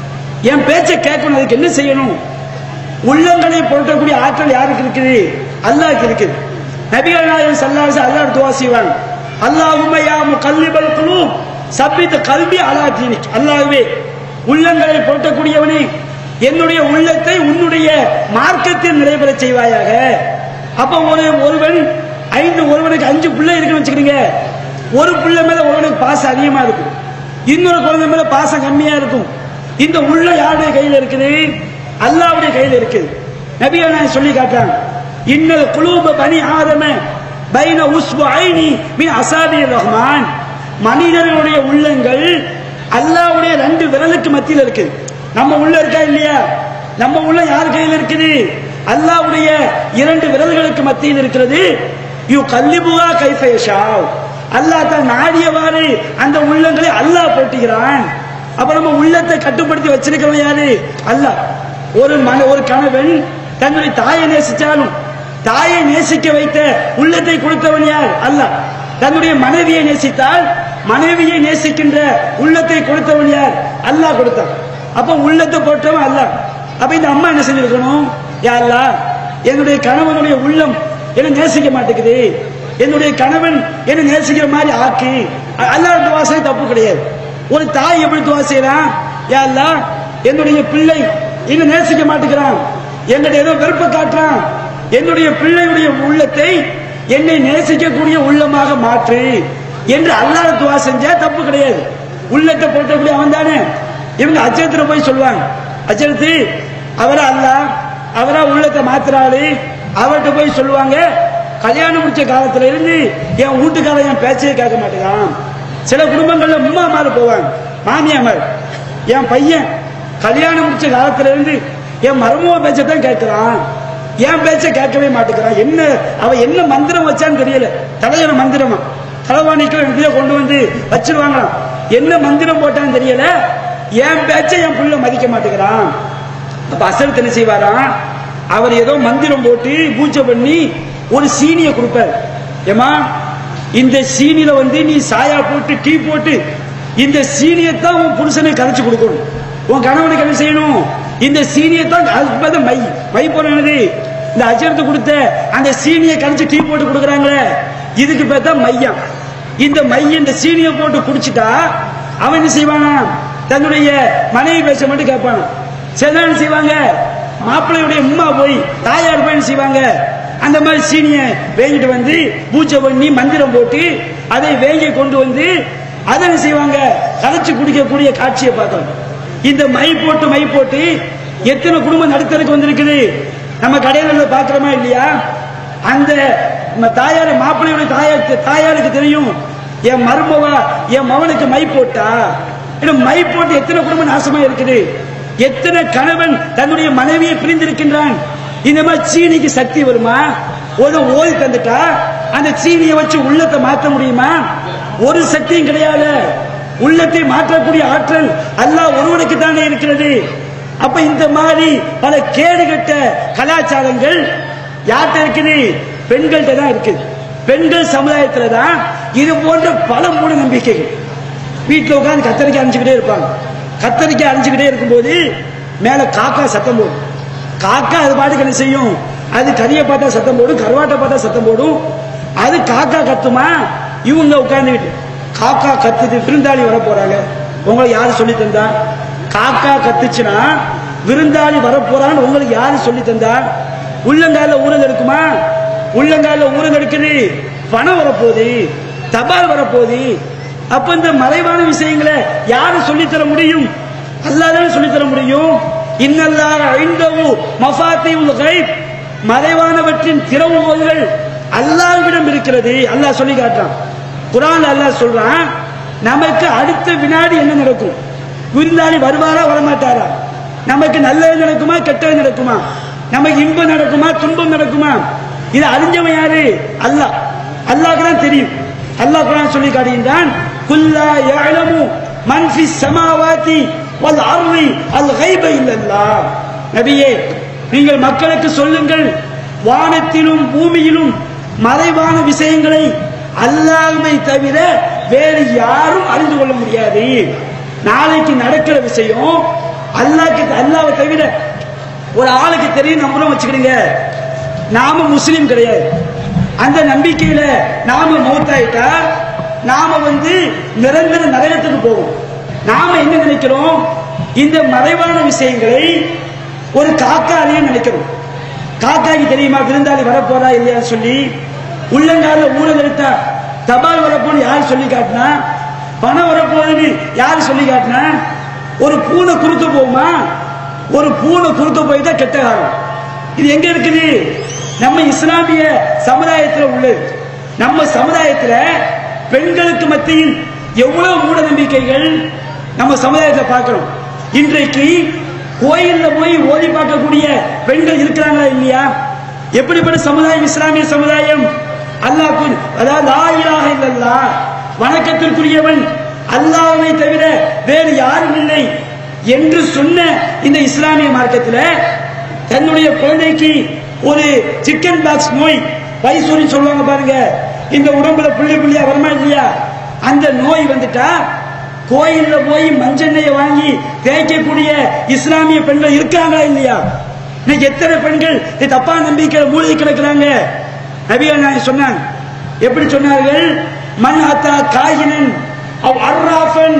என் பேச்சை கேட்கணும் அதுக்கு என்ன செய்யணும் உள்ளங்களை புரட்டக்கூடிய ஆற்றல் யாருக்கு இருக்குது அல்லாஹ்க்கு இருக்குது நபிகள் நாயகம் சல்லாஸ் அல்லாஹ் துவா செய்வாங்க அல்லாஹும்ம யா முகல்லிபல் குலூப் சப்பித் கல்வி அலா தீனிக் அல்லாஹ்வே உள்ளங்களை புரட்டக்கூடியவனே என்னுடைய உள்ளத்தை உன்னுடைய மார்க்கத்தில் நிறைவேற செய்வாயாக அப்ப ஒரு ஒருவன் ஐந்து ஒருவனுக்கு அஞ்சு பிள்ளை இருக்குன்னு வச்சுக்கிறீங்க ஒரு பிள்ளை மேல ஒருவனுக்கு பாசம் அதிகமா இருக்கும் இன்னொரு குழந்தை மேல பாசம் கம்மியா இருக்கும் இந்த உள்ள யாருடைய கையில இருக்குது அல்லாவுடைய கையில இருக்குது நபிகள் நான் சொல்லி காட்டுறாங்க இன்னல் குலூப பனி ஆதம பைன உஸ்பு ஐனி மின் அசாபி ரஹ்மான் மனிதர்களுடைய உள்ளங்கள் அல்லாவுடைய ரெண்டு விரலுக்கு மத்தியில் இருக்கு நம்ம உள்ள இருக்கா இல்லையா நம்ம உள்ள யார் கையில் இருக்குது அல்லாவுடைய இரண்டு விரல்களுக்கு மத்தியில் இருக்கிறது யூ கல்லிபுகா கைஃபேஷாவ் அல்லாஹ் தான் நாடியவாறு அந்த உள்ளங்களை அல்லாஹ் போட்டுகிறான் அப்ப நம்ம உள்ளத்தை கட்டுப்படுத்தி வச்சிருக்கிறவன் யாரு அல்லாஹ் ஒரு மன ஒரு கணவன் தன்னுடைய தாயை நேசிச்சாலும் தாயை நேசிக்க வைத்த உள்ளத்தை கொடுத்தவன் யார் அல்லாஹ் தன்னுடைய மனைவியை நேசித்தால் மனைவியை நேசிக்கின்ற உள்ளத்தை கொடுத்தவன் யார் அல்லாஹ் கொடுத்தான் அப்ப உள்ளத்தை போட்டவன் அல்லாஹ் அப்ப இந்த அம்மா என்ன செஞ்சிருக்கணும் யா அல்லாஹ் என்னுடைய கணவனுடைய உள்ளம் என்ன நேசிக்க மாட்டேங்குது என்னுடைய கணவன் என்ன நேசிக்கிற மாதிரி ஆக்கு அல்லாஹ் துவாசை தப்பு கிடையாது ஒரு தாய் எப்படி துவா செய்யறான் யா அல்லாஹ் என்னுடைய பிள்ளை என்ன நேசிக்க மாட்டேங்கிறான் என்கிட்ட ஏதோ வெறுப்பை காட்டுறான் என்னுடைய பிள்ளையுடைய உள்ளத்தை என்னை நேசிக்கக்கூடிய உள்ளமாக மாற்று என்று அல்லாஹ் துவா செஞ்சா தப்பு கிடையாது உள்ளத்தை போட்டக்கூடிய அவன் தானே இவங்க அச்சத்துல போய் சொல்லுவாங்க அச்சத்து அவரா அல்லாஹ் அவரா உள்ளத்தை மாத்துறாரு அவர்கிட்ட போய் சொல்லுவாங்க கல்யாணம் முடிச்ச காலத்துல இருந்து என் வீட்டுக்காரன் என் பேச்சையே கேட்க மாட்டேங்கிறான் சில குடும்பங்கள்ல உம்மா மாதிரி போவாங்க மாமியா மாதிரி என் பையன் கல்யாணம் முடிச்ச காலத்துல இருந்து என் மருமக பேச்சை தான் கேட்கிறான் என் பேச்சை கேட்கவே மாட்டேங்கிறான் என்ன அவ என்ன மந்திரம் வச்சான்னு தெரியல தலைவர மந்திரமா தலைவாணிக்கு இதைய கொண்டு வந்து வச்சிருவாங்களாம் என்ன மந்திரம் போட்டான்னு தெரியல என் பேச்சை என் புள்ள மதிக்க மாட்டேங்கிறான் அப்ப அசல் என்ன செய்வாராம் அவர் ஏதோ மந்திரம் போட்டு பூஜை பண்ணி ஒரு சீனியை கொடுப்பார் ஏமா இந்த சீனில வந்து நீ சாயா போட்டு டீ போட்டு இந்த சீனியை தான் உன் புருஷனுக்கு கரைச்சு கொடுக்கணும் உன் கணவனுக்கு என்ன செய்யணும் இந்த சீனியை தான் அதுக்கு பதிலா மை மை போனது இந்த அஜரத்து கொடுத்த அந்த சீனியை கரைச்சு டீ போட்டு கொடுக்குறாங்களே இதுக்கு பேர் தான் மையம் இந்த மை இந்த சீனியை போட்டு குடிச்சிட்டா அவன் என்ன செய்வானா தன்னுடைய மனைவி பேச மட்டும் கேட்பான் சில என்ன செய்வாங்க மாப்பிள்ளையுடைய உம்மா போய் தாயார் போய் என்ன செய்வாங்க அந்த மாதிரி சீனியை வேங்கிட்டு வந்து பூஜை பண்ணி மந்திரம் போட்டு அதை வேங்கி கொண்டு வந்து அதை என்ன செய்வாங்க கரைச்சு குடிக்கக்கூடிய காட்சியை பார்த்தோம் இந்த மை போட்டு மை போட்டு எத்தனை குடும்பம் நடுத்தருக்கு வந்திருக்குது நம்ம கடையில பாக்குறோமா இல்லையா அந்த நம்ம தாயார் மாப்பிள்ளையோட தாயார் தாயாருக்கு தெரியும் என் மருமவா என் மவனுக்கு மை போட்டா இன்னும் மை போட்டு எத்தனை குடும்பம் நாசமா இருக்குது எத்தனை கணவன் தன்னுடைய மனைவியை பிரிந்திருக்கின்றான் இந்த மாதிரி சீனிக்கு சக்தி வருமா ஒரு ஓதி தந்துட்டா அந்த சீனியை வச்சு உள்ளத்தை மாற்ற முடியுமா ஒரு சக்தியும் கிடையாது உள்ளத்தை மாற்றக்கூடிய ஆற்றல் அல்லாஹ் ஒருவனுக்கு தானே இருக்கிறது அப்ப இந்த மாதிரி பல கேடுகட்ட கலாச்சாரங்கள் யார்கிட்ட இருக்குது பெண்கள்கிட்ட தான் இருக்குது பெண்கள் சமுதாயத்துல தான் இது போன்ற பல மூட நம்பிக்கைகள் வீட்டில் உட்காந்து கத்தரிக்காய் அணிஞ்சுக்கிட்டே இருப்பாங்க கத்தரிக்காய் அணிஞ்சுக்கிட்டே இருக்கும்போது மேல காக்கா சத்தம் போடும் காக்கா அது பாட்டுக்கு என்ன செய்யும் அது கறியை பார்த்தா சத்தம் போடும் கருவாட்டை பார்த்தா சத்தம் போடும் அது காக்கா கத்துமா இவங்க உட்கார்ந்துக்கிட்டு காக்கா கத்துது விருந்தாளி வர போறாங்க உங்களுக்கு யாரு சொல்லி தந்தா காக்கா கத்துச்சுன்னா விருந்தாளி வர போறான்னு உங்களுக்கு யாரு சொல்லி தந்தா உள்ளங்கால ஊரல் இருக்குமா உள்ளங்கால ஊரல் இருக்குது பணம் வரப்போகுது தபால் வரப்போகுது அப்ப இந்த மறைவான விஷயங்களை யாரு சொல்லித் தர முடியும் அல்லாதானே சொல்லித் தர முடியும் இன்னல்லாஹ் ஐந்தவு மஃபாத்தியுல் கைப் மறைவானவற்றின் திறவுகோல்கள் அல்லாஹ்விடம் இருக்கிறது அல்லாஹ் சொல்லி காட்டுறான் குரான் அல்லாஹ் சொல்றான் நமக்கு அடுத்த வினாடி என்ன நடக்கும் விருந்தாளி வருவாரா வரமாட்டாரா நமக்கு நல்லது நடக்குமா கெட்டது நடக்குமா நமக்கு இன்பம் நடக்குமா துன்பம் நடக்குமா இது அறிஞ்சவன் யாரு அல்லாஹ் அல்லாஹ்க்கு தான் தெரியும் அல்லாஹ் குரான் சொல்லி காட்டுகின்றான் குல்லா யஅலமு மன் ஃபிஸ் ஸமாவாதி வல் அர்தி அல் கைப இல்லல்லாஹ் நபியே நீங்கள் மக்களுக்கு சொல்லுங்கள் வானத்திலும் பூமியிலும் மறைவான விஷயங்களை அல்லாஹ்வை தவிர வேறு யாரும் அறிந்து கொள்ள முடியாது நாளைக்கு நடக்கிற விஷயம் அல்லாஹ்க்கு அல்லாஹ்வை தவிர ஒரு ஆளுக்கு தெரியும் நம்புறோம் வச்சுக்கிடுங்க நாம முஸ்லீம் கிடையாது அந்த நம்பிக்கையில நாம மௌத்தாயிட்டா நாம வந்து நிரந்தர நரகத்துக்கு போவோம் நாம என்ன நினைக்கிறோம் இந்த மறைவான விஷயங்களை ஒரு காக்காலையும் நினைக்கிறோம் காக்காக்கு தெரியுமா விருந்தாளி வரப்போறா இல்லையா சொல்லி உள்ளங்கால ஊழல் எடுத்தா தபால் வரப்போன்னு யார் சொல்லி காட்டினா பணம் வரப்போகுதுன்னு யார் சொல்லி காட்டினா ஒரு பூனை குறுக்க போகுமா ஒரு பூனை குறுக்க போயிட்டா கெட்ட காலம் இது எங்க இருக்குது நம்ம இஸ்லாமிய சமுதாயத்துல உள்ளது நம்ம சமுதாயத்துல பெண்களுக்கு மத்தியில் எவ்வளவு மூட நம்பிக்கைகள் நம்ம சமுதாயத்தை பார்க்கிறோம் இன்றைக்கு கோயில்ல போய் ஓதி பார்க்கக்கூடிய பெண்கள் இருக்கிறாங்களா இல்லையா எப்படிப்பட்ட சமுதாயம் இஸ்லாமிய சமுதாயம் அல்லாஹ் கு- அதாவது லா இலாஹ இல்லல்லாஹ் வணக்கத்திற்குரியவன் அல்லாஹ்வை தவிர வேறு யாரும் இல்லை என்று சொன்ன இந்த இஸ்லாமிய மார்க்கத்தில் தன்னுடைய குழந்தைக்கு ஒரு சிக்கன் பாக்ஸ் நோய் பைசூரி சொல்லுவாங்க பாருங்க இந்த உடம்புல புள்ளி புள்ளியா வருமா இல்லையா அந்த நோய் வந்துட்டா கோயில்ல போய் மஞ்செண்ணெயை வாங்கி தேய்க்கக்கூடிய இஸ்லாமிய பெண்கள் இருக்காங்களா இல்லையா இன்னைக்கு எத்தனை பெண்கள் இந்த தப்பா நம்பிக்கை மூழ்கி கிடக்குறாங்க நபிகள் நாயகம் சொன்னாங்க எப்படி சொன்னார்கள் மன் அத்தா காயினன் அவ் அர்ராஃபன்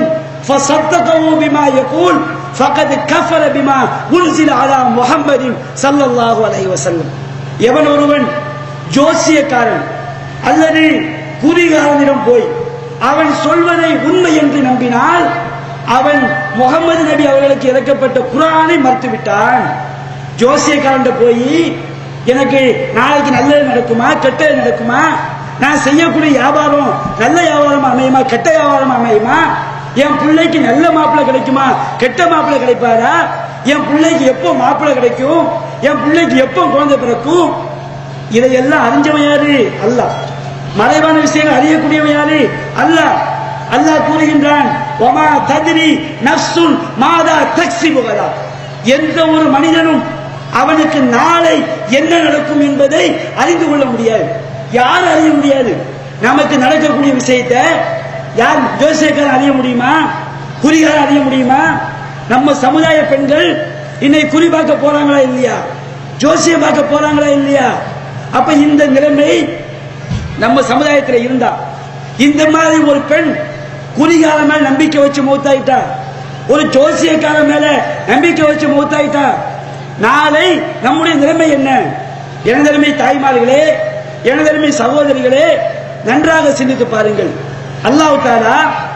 فصدقه بما يقول فقد كفر بما انزل على محمد صلى الله عليه وسلم எவன் ஒருவன் ஜோசியக்காரன் அல்லது குறிகாரனிடம் போய் அவன் சொல்வதை உண்மை என்று நம்பினால் அவன் முகமது நபி அவர்களுக்கு இறக்கப்பட்ட குரானை மறுத்துவிட்டான் ஜோசியக்காரன் போய் எனக்கு நாளைக்கு நல்லது நடக்குமா கெட்டது நடக்குமா நான் செய்யக்கூடிய வியாபாரம் நல்ல வியாபாரம் அமையுமா கெட்ட வியாபாரம் அமையுமா என் பிள்ளைக்கு நல்ல மாப்பிள்ளை கிடைக்குமா கெட்ட மாப்பிள்ளை கிடைப்பாரா என் பிள்ளைக்கு எப்போ மாப்பிள்ளை கிடைக்கும் என் பிள்ளைக்கு எப்போ குழந்தை பிறக்கும் இதையெல்லாம் அறிஞ்சவன் யாரு அல்லாஹ் மறைவான விஷயங்கள் அறியக்கூடியவன் யாரு அல்லாஹ் அல்லாஹ் கூறுகின்றான் ஒமா ததிரி நஃப்சுன் மாதா தக்ஸி புகதா எந்த ஒரு மனிதனும் அவனுக்கு நாளை என்ன நடக்கும் என்பதை அறிந்து கொள்ள முடியாது யாரும் அறிய முடியாது நமக்கு நடக்கக்கூடிய விஷயத்தை யார் ஜோசியக்காரன் அறிய முடியுமா குறிகாரன் அறிய முடியுமா நம்ம சமுதாய பெண்கள் இன்னைக்கு குறி பார்க்க போறாங்களா இல்லையா ஜோசியம் பார்க்க போறாங்களா இல்லையா அப்ப இந்த நிலைமை நம்ம சமுதாயத்தில் இருந்தா இந்த மாதிரி ஒரு பெண் குறிகால மேல நம்பிக்கை வச்சு மூத்தாயிட்டா ஒரு ஜோசியக்கார மேல நம்பிக்கை வச்சு மூத்தாயிட்டா நாளை நம்முடைய நிலைமை என்ன எனதருமை தாய்மார்களே எனதருமை சகோதரிகளே நன்றாக சிந்தித்து பாருங்கள் அல்லாஹ் தாலா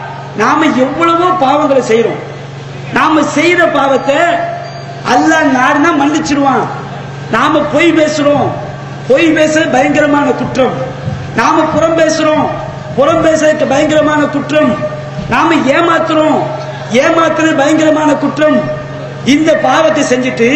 நாம எவ்வளவோ பாவங்களை செய்றோம் நாம செய்யற பாவத்தை அல்லாஹ் நாடுனா மன்னிச்சிடுவான் நாம பொய் பேசுறோம் பொய் பேசுறது பயங்கரமான குற்றம் நாம புறம் பேசுறோம் புறம் பேசுறதுக்கு பயங்கரமான குற்றம் நாம ஏமாத்துறோம் ஏமாத்துறது பயங்கரமான குற்றம் இந்த பாவத்தை செஞ்சுட்டு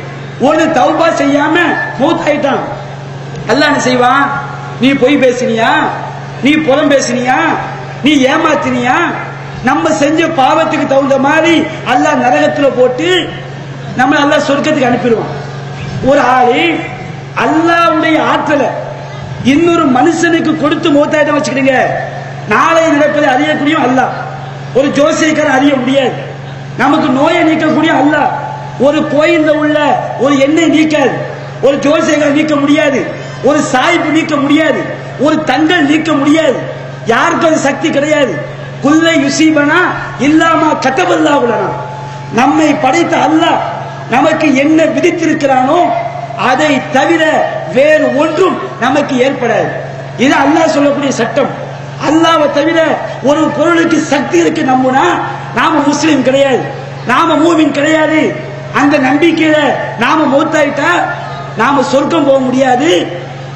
ஒரு தௌபா செய்யாம மூத்தாயிட்டான் அல்லாஹ் என்ன செய்வான் நீ பொய் பேசினியா நீ புறம் பேசினியா நீ ஏமாத்தினியா நம்ம செஞ்ச பாவத்துக்கு தகுந்த மாதிரி அல்லாஹ் நரகத்துல போட்டு நம்ம அல்லாஹ் சொர்க்கத்துக்கு அனுப்பிடுவான் ஒரு ஆளு அல்லாஹ்வுடைய ஆற்றலை இன்னொரு மனுஷனுக்கு கொடுத்து மூத்தாயிட்ட வச்சுக்கிடுங்க நாளை நடப்பதை அறியக்கூடிய அல்லாஹ் ஒரு ஜோசியக்காரன் அறிய முடியாது நமக்கு நோயை நீக்கக்கூடிய அல்லாஹ் ஒரு கோயில்ல உள்ள ஒரு எண்ணெய் நீக்காது ஒரு ஜோசியக்காரன் நீக்க முடியாது ஒரு சாய்ப்பு நீக்க முடியாது ஒரு தங்கள் நீக்க முடியாது யாருக்கும் அது சக்தி கிடையாது குல்லை யுசீபனா இல்லாம கத்தபல்லா உள்ளனா நம்மை படைத்த அல்லாஹ் நமக்கு என்ன விதித்திருக்கிறானோ அதை தவிர வேறு ஒன்றும் நமக்கு ஏற்படாது இது அல்லாஹ் சொல்லக்கூடிய சட்டம் அல்லாவை தவிர ஒரு பொருளுக்கு சக்தி இருக்கு நம்புனா நாம முஸ்லீம் கிடையாது நாம மூமின் கிடையாது அந்த நம்பிக்கையில நாம மூத்தாயிட்டா நாம சொர்க்கம் போக முடியாது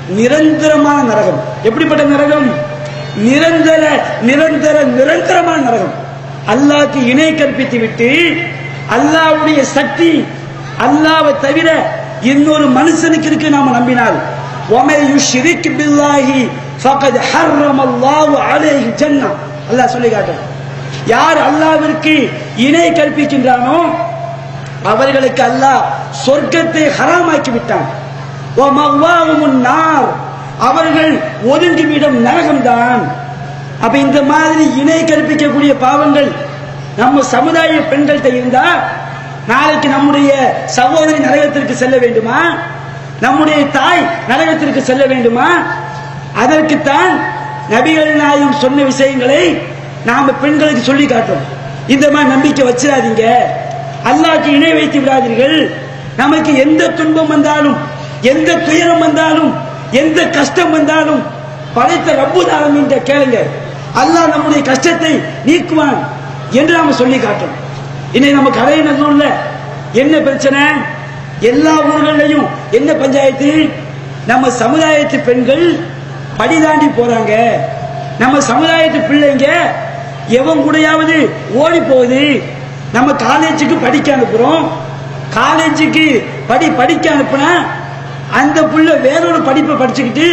நிரந்தரமான நரகம் எப்படிப்பட்ட நரகம் நிரந்தர நிரந்தர நிரந்தரமான நரகம் அல்லாஹ்க்கு இணை கற்பித்து விட்டு அல்லாஹ்வுடைய சக்தி அல்லாஹ்வை தவிர இன்னொரு மனுஷனுக்கு இருக்கு நாம நம்பினால் وَمَن يُشْرِكْ بِاللَّهِ فَقَدْ حَرَّمَ اللَّهُ عَلَيْهِ الْجَنَّةَ அல்லாஹ் சொல்லி காட்டுறான் யார் அல்லாஹ்விற்கு இணை கற்பிக்கின்றானோ அவர்களுக்கு அல்லாஹ் சொர்க்கத்தை ஹராமாக்கி விட்டான் وَمَأْوَاهُمُ النَّارُ அவர்கள் ஒதுங்குமிடம் நரகம்தான் அப்ப இந்த மாதிரி இணை கற்பிக்கக்கூடிய பாவங்கள் நம்ம சமுதாய பெண்கள்கிட்ட இருந்தா நாளைக்கு நம்முடைய சகோதரி நரகத்திற்கு செல்ல வேண்டுமா நம்முடைய தாய் நரகத்திற்கு செல்ல வேண்டுமா அதற்குத்தான் நபிகள் நாயகம் சொன்ன விஷயங்களை நாம பெண்களுக்கு சொல்லி காட்டுறோம் இந்த மாதிரி நம்பிக்கை வச்சிடாதீங்க அல்லாஹ்க்கு இணை வைத்து விடாதீர்கள் நமக்கு எந்த துன்பம் வந்தாலும் எந்த துயரம் வந்தாலும் எந்த கஷ்டம் வந்தாலும் படைத்த ரப்புல் ஆலமீன்ட்ட கேளுங்க அல்லாஹ் நம்முடைய கஷ்டத்தை நீக்குவான் என்று நாம சொல்லி காட்டுறோம் இன்னைக்கு நம்ம கரையினூர்ல என்ன பிரச்சனை எல்லா ஊர்களையும் என்ன பஞ்சாயத்து நம்ம சமுதாயத்து பெண்கள் படி தாண்டி போறாங்க நம்ம சமுதாயத்து பிள்ளைங்க எவன் கூடயாவது ஓடி போகுது நம்ம காலேஜுக்கு படிக்க அனுப்புறோம் காலேஜுக்கு படி படிக்க அனுப்புனா அந்த புள்ள வேறொரு படிப்பை படிச்சுக்கிட்டு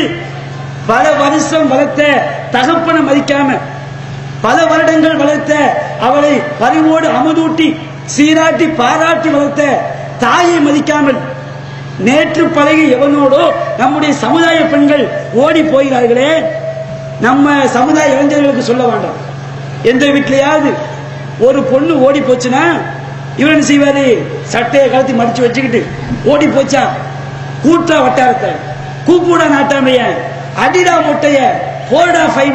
பல வருஷம் வளர்த்த தகப்பனை மதிக்காம பல வருடங்கள் வளர்த்த அவளை பறிவோடு அமுதூட்டி சீராட்டி பாராட்டி வளர்த்த தாயை மதிக்காமல் நேற்று பழகி எவனோடோ நம்முடைய சமுதாய பெண்கள் ஓடி போகிறார்களே நம்ம சமுதாய இளைஞர்களுக்கு சொல்ல வேண்டாம் எந்த வீட்லயாவது ஒரு பொண்ணு ஓடி போச்சுன்னா இவர் என்ன செய்வாரு சட்டையை கலத்தி மடிச்சு வச்சுக்கிட்டு ஓடி போச்சா கூட்டா வட்டாரத்தை கூக்கூடா நாட்டாமைய அடிடா முட்டைய போடா ஃபைன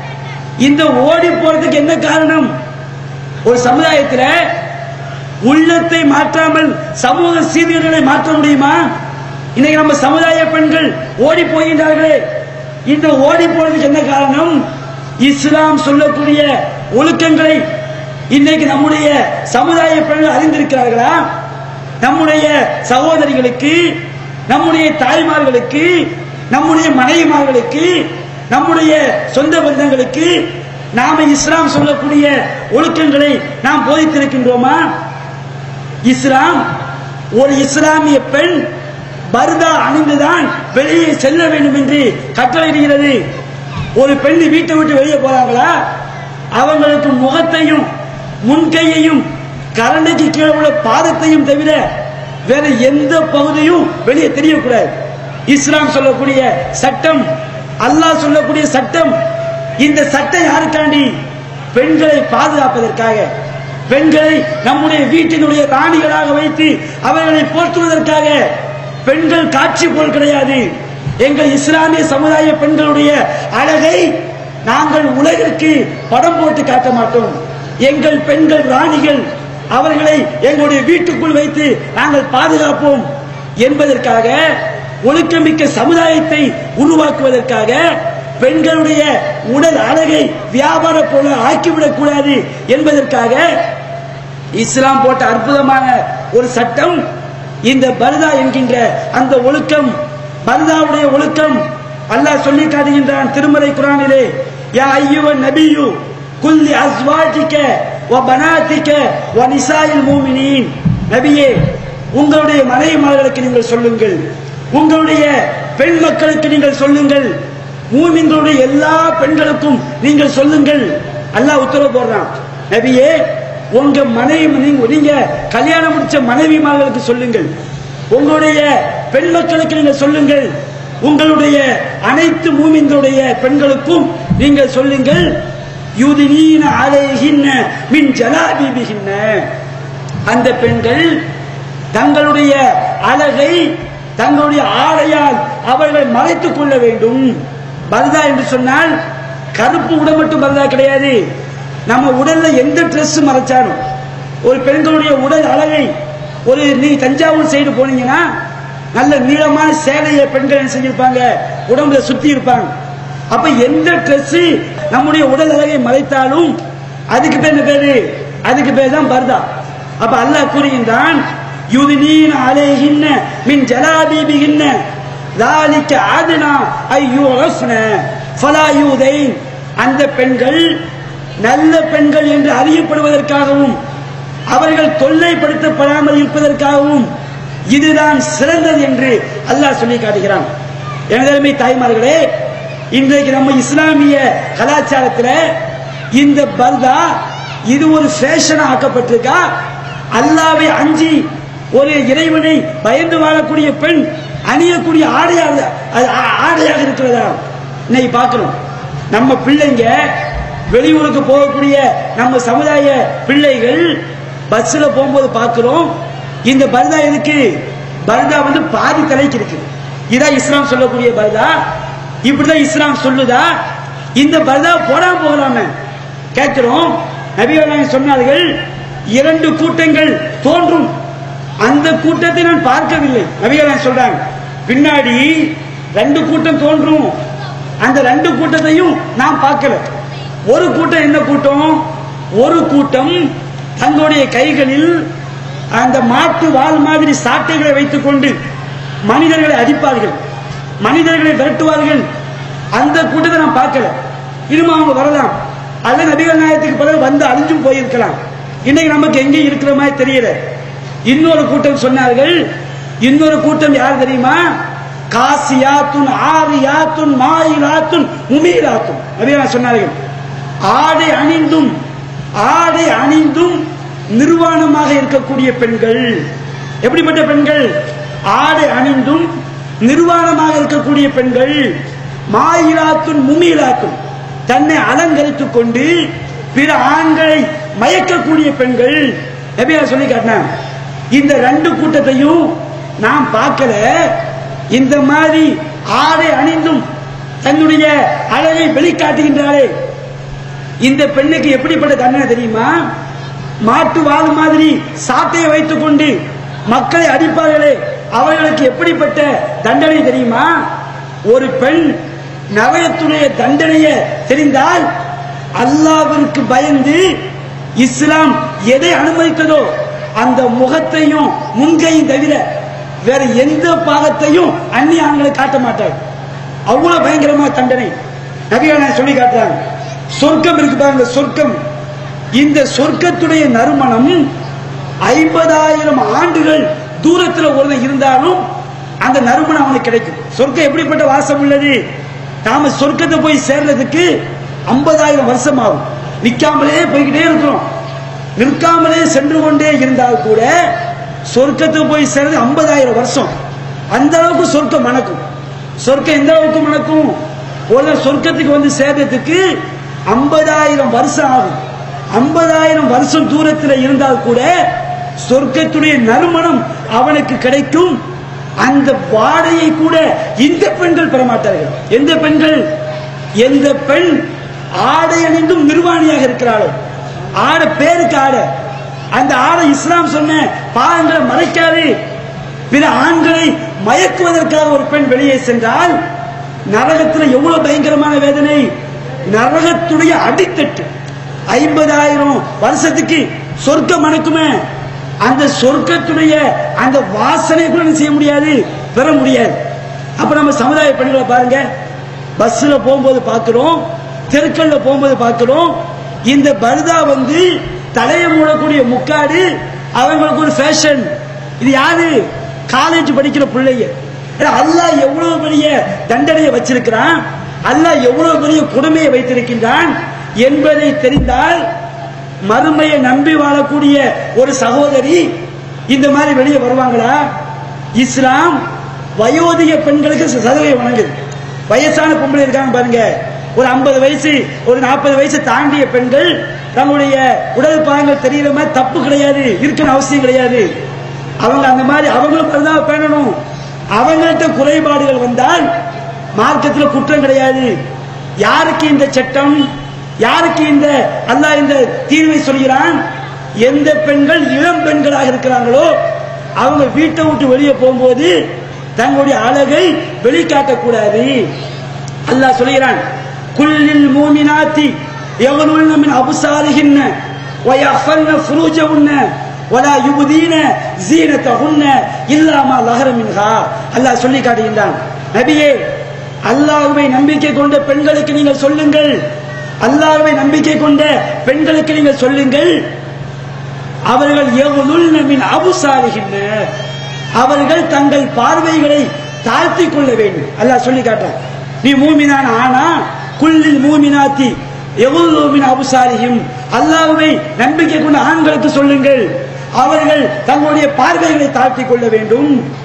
இந்த ஓடி போறதுக்கு என்ன காரணம் ஒரு சமுதாயத்துல உள்ளத்தை மாற்றாமல் சமூக சீர்கேடுகளை மாற்ற முடியுமா இன்னைக்கு நம்ம சமுதாய பெண்கள் ஓடி போகின்றார்களே இந்த ஓடி போறதுக்கு என்ன காரணம் இஸ்லாம் சொல்லக்கூடிய ஒழுக்கங்களை இன்னைக்கு நம்முடைய சமுதாய பெண்கள் அறிந்திருக்கிறார்களா நம்முடைய சகோதரிகளுக்கு நம்முடைய தாய்மார்களுக்கு நம்முடைய மனைவிமார்களுக்கு நம்முடைய சொந்த பந்தங்களுக்கு நாம இஸ்லாம் சொல்லக்கூடிய ஒழுக்கங்களை நாம் போதித்திருக்கின்றோமா இஸ்லாம் ஒரு இஸ்லாமிய பெண் பர்தா அணிந்துதான் வெளியே செல்ல வேண்டும் என்று கட்டளையிடுகிறது ஒரு பெண் வீட்டை விட்டு வெளியே போறாங்களா அவங்களுக்கு முகத்தையும் முன்கையையும் கரண்டைக்கு கீழே உள்ள பாதத்தையும் தவிர வேற எந்த பகுதியும் வெளியே தெரியக்கூடாது இஸ்லாம் சொல்லக்கூடிய சட்டம் அல்லாஹ் சொல்லக்கூடிய சட்டம் இந்த சட்டம் யாருக்காண்டி பெண்களை பாதுகாப்பதற்காக பெண்களை நம்முடைய வீட்டினுடைய ராணிகளாக வைத்து அவர்களை போற்றுவதற்காக பெண்கள் காட்சி போல் கிடையாது எங்கள் இஸ்லாமிய சமுதாய பெண்களுடைய அழகை நாங்கள் உலகிற்கு படம் போட்டு காட்ட மாட்டோம் எங்கள் பெண்கள் ராணிகள் அவர்களை எங்களுடைய வீட்டுக்குள் வைத்து நாங்கள் பாதுகாப்போம் என்பதற்காக ஒழுக்கமிக்க சமுதாயத்தை உருவாக்குவதற்காக பெண்களுடைய உடல் அழகை வியாபார பொருள் ஆக்கிவிடக் கூடாது என்பதற்காக இஸ்லாம் போட்ட அற்புதமான ஒரு சட்டம் இந்த பர்தா என்கின்ற அந்த ஒழுக்கம் பர்தாவுடைய ஒழுக்கம் அல்லாஹ் சொல்லி காட்டுகின்றான் திருமலை குரானிலே யா ஐயுவ நபியு குல்லி அஸ்வாஜிக்க வ பனாத்திக்க வ நிசாயில் மூமினீன் நபியே உங்களுடைய மனைவிமார்களுக்கு நீங்கள் சொல்லுங்கள் உங்களுடைய பெண் மக்களுக்கு நீங்கள் சொல்லுங்கள் மூமின்களுடைய எல்லா பெண்களுக்கும் நீங்கள் சொல்லுங்கள் அல்லாஹ் உத்தரவு போடுறான் நபியே உங்க மனைவி நீங்க நீங்க கல்யாணம் முடிச்ச மனைவிமார்களுக்கு சொல்லுங்கள் உங்களுடைய பெண் மக்களுக்கு நீங்கள் சொல்லுங்கள் உங்களுடைய அனைத்து மூமின்களுடைய பெண்களுக்கும் நீங்கள் சொல்லுங்கள் யுதினீன அலைஹின்ன மின் ஜலாபிபிஹின்ன அந்த பெண்கள் தங்களுடைய அழகை தங்களுடைய ஆடையால் அவர்கள் மறைத்துக் கொள்ள வேண்டும் பர்தா என்று சொன்னால் கருப்பு உடல் மட்டும் பர்தா கிடையாது நம்ம உடல்ல எந்த Dress மறைச்சாலும் ஒரு பெண்களுடைய உடல் அழகை ஒரு நீ தஞ்சாவூர் சைடு போனீங்கன்னா நல்ல நீளமான சேலையை பெண்கள் என்ன செஞ்சிருப்பாங்க உடம்புல சுத்தி இருப்பாங்க அப்ப எந்த Dress நம்முடைய உடல் அழகை மறைத்தாலும் அதுக்கு பேர் என்ன பேரு அதுக்கு பேர் தான் பர்தா அப்ப அல்லாஹ் கூறுகின்றான் யுதினீன அலைஹின்ன மின் ஜலாபீபிஹின்ன ذَلِكَ عَدْنَا أَن يُعْرَفْنَ فَلَا يُؤْذَيْنَ அந்த பெண்கள் நல்ல பெண்கள் என்று அறியப்படுவதற்காகவும் அவர்கள் தொல்லைப்படுத்தப்படாமல் இருப்பதற்காகவும் இதுதான் சிறந்தது என்று அல்லாஹ் சொல்லி காட்டுகிறான் எனதருமை தாய்மார்களே இன்றைக்கு நம்ம இஸ்லாமிய கலாச்சாரத்தில் இந்த பர்தா இது ஒரு ஃபேஷனா ஆக்கப்பட்டிருக்கா அல்லாவை அஞ்சி ஒரு இறைவனை பயந்து வாழக்கூடிய பெண் அணியக்கூடிய ஆடையாக அது ஆ- ஆடையாக இருக்கிறதா இன்னைக்கு பார்க்கிறோம் நம்ம பிள்ளைங்க வெளியூருக்கு போகக்கூடிய நம்ம சமுதாய பிள்ளைகள் பஸ்ல போகும்போது பார்க்கிறோம் இந்த பர்தா எதுக்கு பர்தா வந்து பாதி தலைக்கு இருக்கு இதான் இஸ்லாம் சொல்லக்கூடிய பர்தா இப்படிதான் இஸ்லாம் சொல்லுதா இந்த பர்தா போடாம போகலாமே கேட்கிறோம் நபிகள் நாயகம் சொன்னார்கள் இரண்டு கூட்டங்கள் தோன்றும் அந்த கூட்டத்தை நான் பார்க்கவில்லை நபிகள் நாயகம் சொல்றாங்க பின்னாடி ரெண்டு கூட்டம் தோன்றும் அந்த ரெண்டு கூட்டத்தையும் நான் பார்க்கல ஒரு கூட்டம் என்ன கூட்டம் ஒரு கூட்டம் தங்களுடைய கைகளில் அந்த மாட்டு வால் மாதிரி சாட்டைகளை வைத்துக் கொண்டு மனிதர்களை அடிப்பார்கள் மனிதர்களை விரட்டுவார்கள் அந்த கூட்டத்தை நான் பார்க்கல இனிமே அவங்க வரலாம் அல்ல நபிகள் நாயகத்துக்கு பிறகு வந்து அழிஞ்சும் போயிருக்கலாம் இன்னைக்கு நமக்கு எங்கே இருக்கிற மாதிரி தெரியல இன்னொரு கூட்டம் சொன்னார்கள் இன்னொரு கூட்டம் யார் தெரியுமா காசியாத்துன் ஆரியாத்துன் மாயிலாத்துன் முமீலாத்துன் நபிகள் சொன்னார்கள் ஆடை அணிந்தும் ஆடை அணிந்தும் நிர்வாணமாக இருக்கக்கூடிய பெண்கள் எப்படிப்பட்ட பெண்கள் ஆடை அணிந்தும் நிர்வாணமாக இருக்கக்கூடிய பெண்கள் மாயிலாத்துன் முமீலாத்துன் தன்னை அலங்கரித்துக் கொண்டு பிற ஆண்களை மயக்கக்கூடிய பெண்கள் நபியா சொல்லி காட்டினாங்க இந்த ரெண்டு கூட்டத்தையும் நான் பார்க்கல இந்த மாதிரி ஆடை அணிந்தும் தன்னுடைய அழகை வெளிக்காட்டுகின்றாரே இந்த பெண்ணுக்கு எப்படிப்பட்ட தண்டனை தெரியுமா மாட்டு வால் மாதிரி சாட்டையை வைத்துக் கொண்டு மக்களை அடிப்பார்களே அவர்களுக்கு எப்படிப்பட்ட தண்டனை தெரியுமா ஒரு பெண் நரகத்துடைய தண்டனையை தெரிந்தால் அல்லாவிற்கு பயந்து இஸ்லாம் எதை அனுமதித்ததோ அந்த முகத்தையும் முன்கையும் தவிர வேற எந்த பாகத்தையும் அந்நிய ஆண்களை காட்ட மாட்டார் அவ்வளவு பயங்கரமா தண்டனை நபிகள் நான் சொல்லி காட்டுறாங்க சொர்க்கம் இருக்கு பாருங்க சொர்க்கம் இந்த சொர்க்கத்துடைய நறுமணம் ஐம்பதாயிரம் ஆண்டுகள் தூரத்துல ஒருவன் இருந்தாலும் அந்த நறுமணம் அவனுக்கு கிடைக்கும் சொர்க்கம் எப்படிப்பட்ட வாசம் உள்ளது நாம சொர்க்கத்தை போய் சேர்றதுக்கு ஐம்பதாயிரம் வருஷம் ஆகும் நிக்காமலே போய்கிட்டே இருக்கிறோம் நிற்காமலே சென்று கொண்டே இருந்தால் கூட சொர்க்கத்துக்கு போய் சேர்றது ஐம்பதாயிரம் வருஷம் அந்த அளவுக்கு சொர்க்கம் மணக்கும் சொர்க்கம் எந்த அளவுக்கு மணக்கும் ஒரு சொர்க்கத்துக்கு வந்து சேர்றதுக்கு ஐம்பதாயிரம் வருஷம் ஆகும் ஐம்பதாயிரம் வருஷம் தூரத்தில் இருந்தால் கூட சொர்க்கத்துடைய நறுமணம் அவனுக்கு கிடைக்கும் அந்த வாடையை கூட இந்த பெண்கள் பெற மாட்டார்கள் எந்த பெண்கள் எந்த பெண் ஆடை அணிந்தும் நிர்வாணியாக இருக்கிறாளோ ஆடை பேருக்கு ஆடை அந்த ஆடை இஸ்லாம் சொன்ன பாகங்களை மறைக்காது பிற ஆண்களை மயக்குவதற்காக ஒரு பெண் வெளியே சென்றால் நரகத்தில் எவ்வளவு பயங்கரமான வேதனை நரகத்துடைய அடித்தட்டு ஐம்பதாயிரம் வருஷத்துக்கு சொர்க்கம் மணக்குமே அந்த சொர்க்கத்துடைய அந்த வாசனை கூட என்ன செய்ய முடியாது பெற முடியாது அப்ப நம்ம சமுதாய பெண்களை பாருங்க பஸ்ல போகும்போது பார்க்கிறோம் தெருக்கல்ல போகும்போது பார்க்கிறோம் இந்த பர்தா வந்து தலையை மூடக்கூடிய முக்காடு அவங்களுக்கு ஒரு ஃபேஷன் இது யாரு காலேஜ் படிக்கிற பிள்ளைங்க ஏன்னா அல்லாஹ் எவ்வளவு பெரிய தண்டனையை வச்சிருக்கிறான் அல்லாஹ் எவ்வளவு பெரிய கொடுமையை வைத்திருக்கின்றான் என்பதை தெரிந்தால் மறுமையை நம்பி வாழக்கூடிய ஒரு சகோதரி இந்த மாதிரி வெளியே வருவாங்களா இஸ்லாம் வயோதிக பெண்களுக்கு சதவை வணங்குது வயசான பொம்பளை இருக்காங்க பாருங்க ஒரு 50 வயசு ஒரு நாற்பது வயசு தாண்டிய பெண்கள் தங்களுடைய உடல் பாகங்கள் தெரியற மாதிரி தப்பு கிடையாது இருக்கணும் அவசியம் கிடையாது அவங்க அந்த மாதிரி அவங்களும் பரதாக பேணணும் அவங்கள்ட்ட குறைபாடுகள் வந்தால் மார்க்கத்தில் குற்றம் கிடையாது யாருக்கு இந்த சட்டம் யாருக்கு இந்த அல்லாஹ் இந்த தீர்வை சொல்கிறான் எந்த பெண்கள் இளம் பெண்களாக இருக்கிறாங்களோ அவங்க வீட்டை விட்டு வெளியே போகும்போது தங்களுடைய அழகை வெளிக்காட்டக்கூடாது அல்லாஹ் சொல்கிறான் குல்லில் மூமினாத்தி எவனுள்ள மின் அபுசாரிகின்ன ويحفظن فروجهن ولا يبدين زينتهن الا ما ظهر منها அல்லாஹ் சொல்லி காட்டுகின்றான் நபியே அல்லாஹ்வை நம்பிக்கை கொண்ட பெண்களுக்கு நீங்கள் சொல்லுங்கள் அல்லாஹ்வை நம்பிக்கை கொண்ட பெண்களுக்கு நீங்கள் சொல்லுங்கள் அவர்கள் எவ்வளவு மின் அபுசாரிகின்ற அவர்கள் தங்கள் பார்வைகளை தாழ்த்தி கொள்ள வேண்டும் அல்லாஹ் சொல்லி காட்டான் நீ மூமினான் ஆனா குல்லில் மூமினாத்தி எவ்வளவு மின் அபுசாரியும் அல்லாஹ்வை நம்பிக்கை கொண்ட ஆண்களுக்கு சொல்லுங்கள் அவர்கள் தங்களுடைய பார்வைகளை தாழ்த்தி கொள்ள வேண்டும்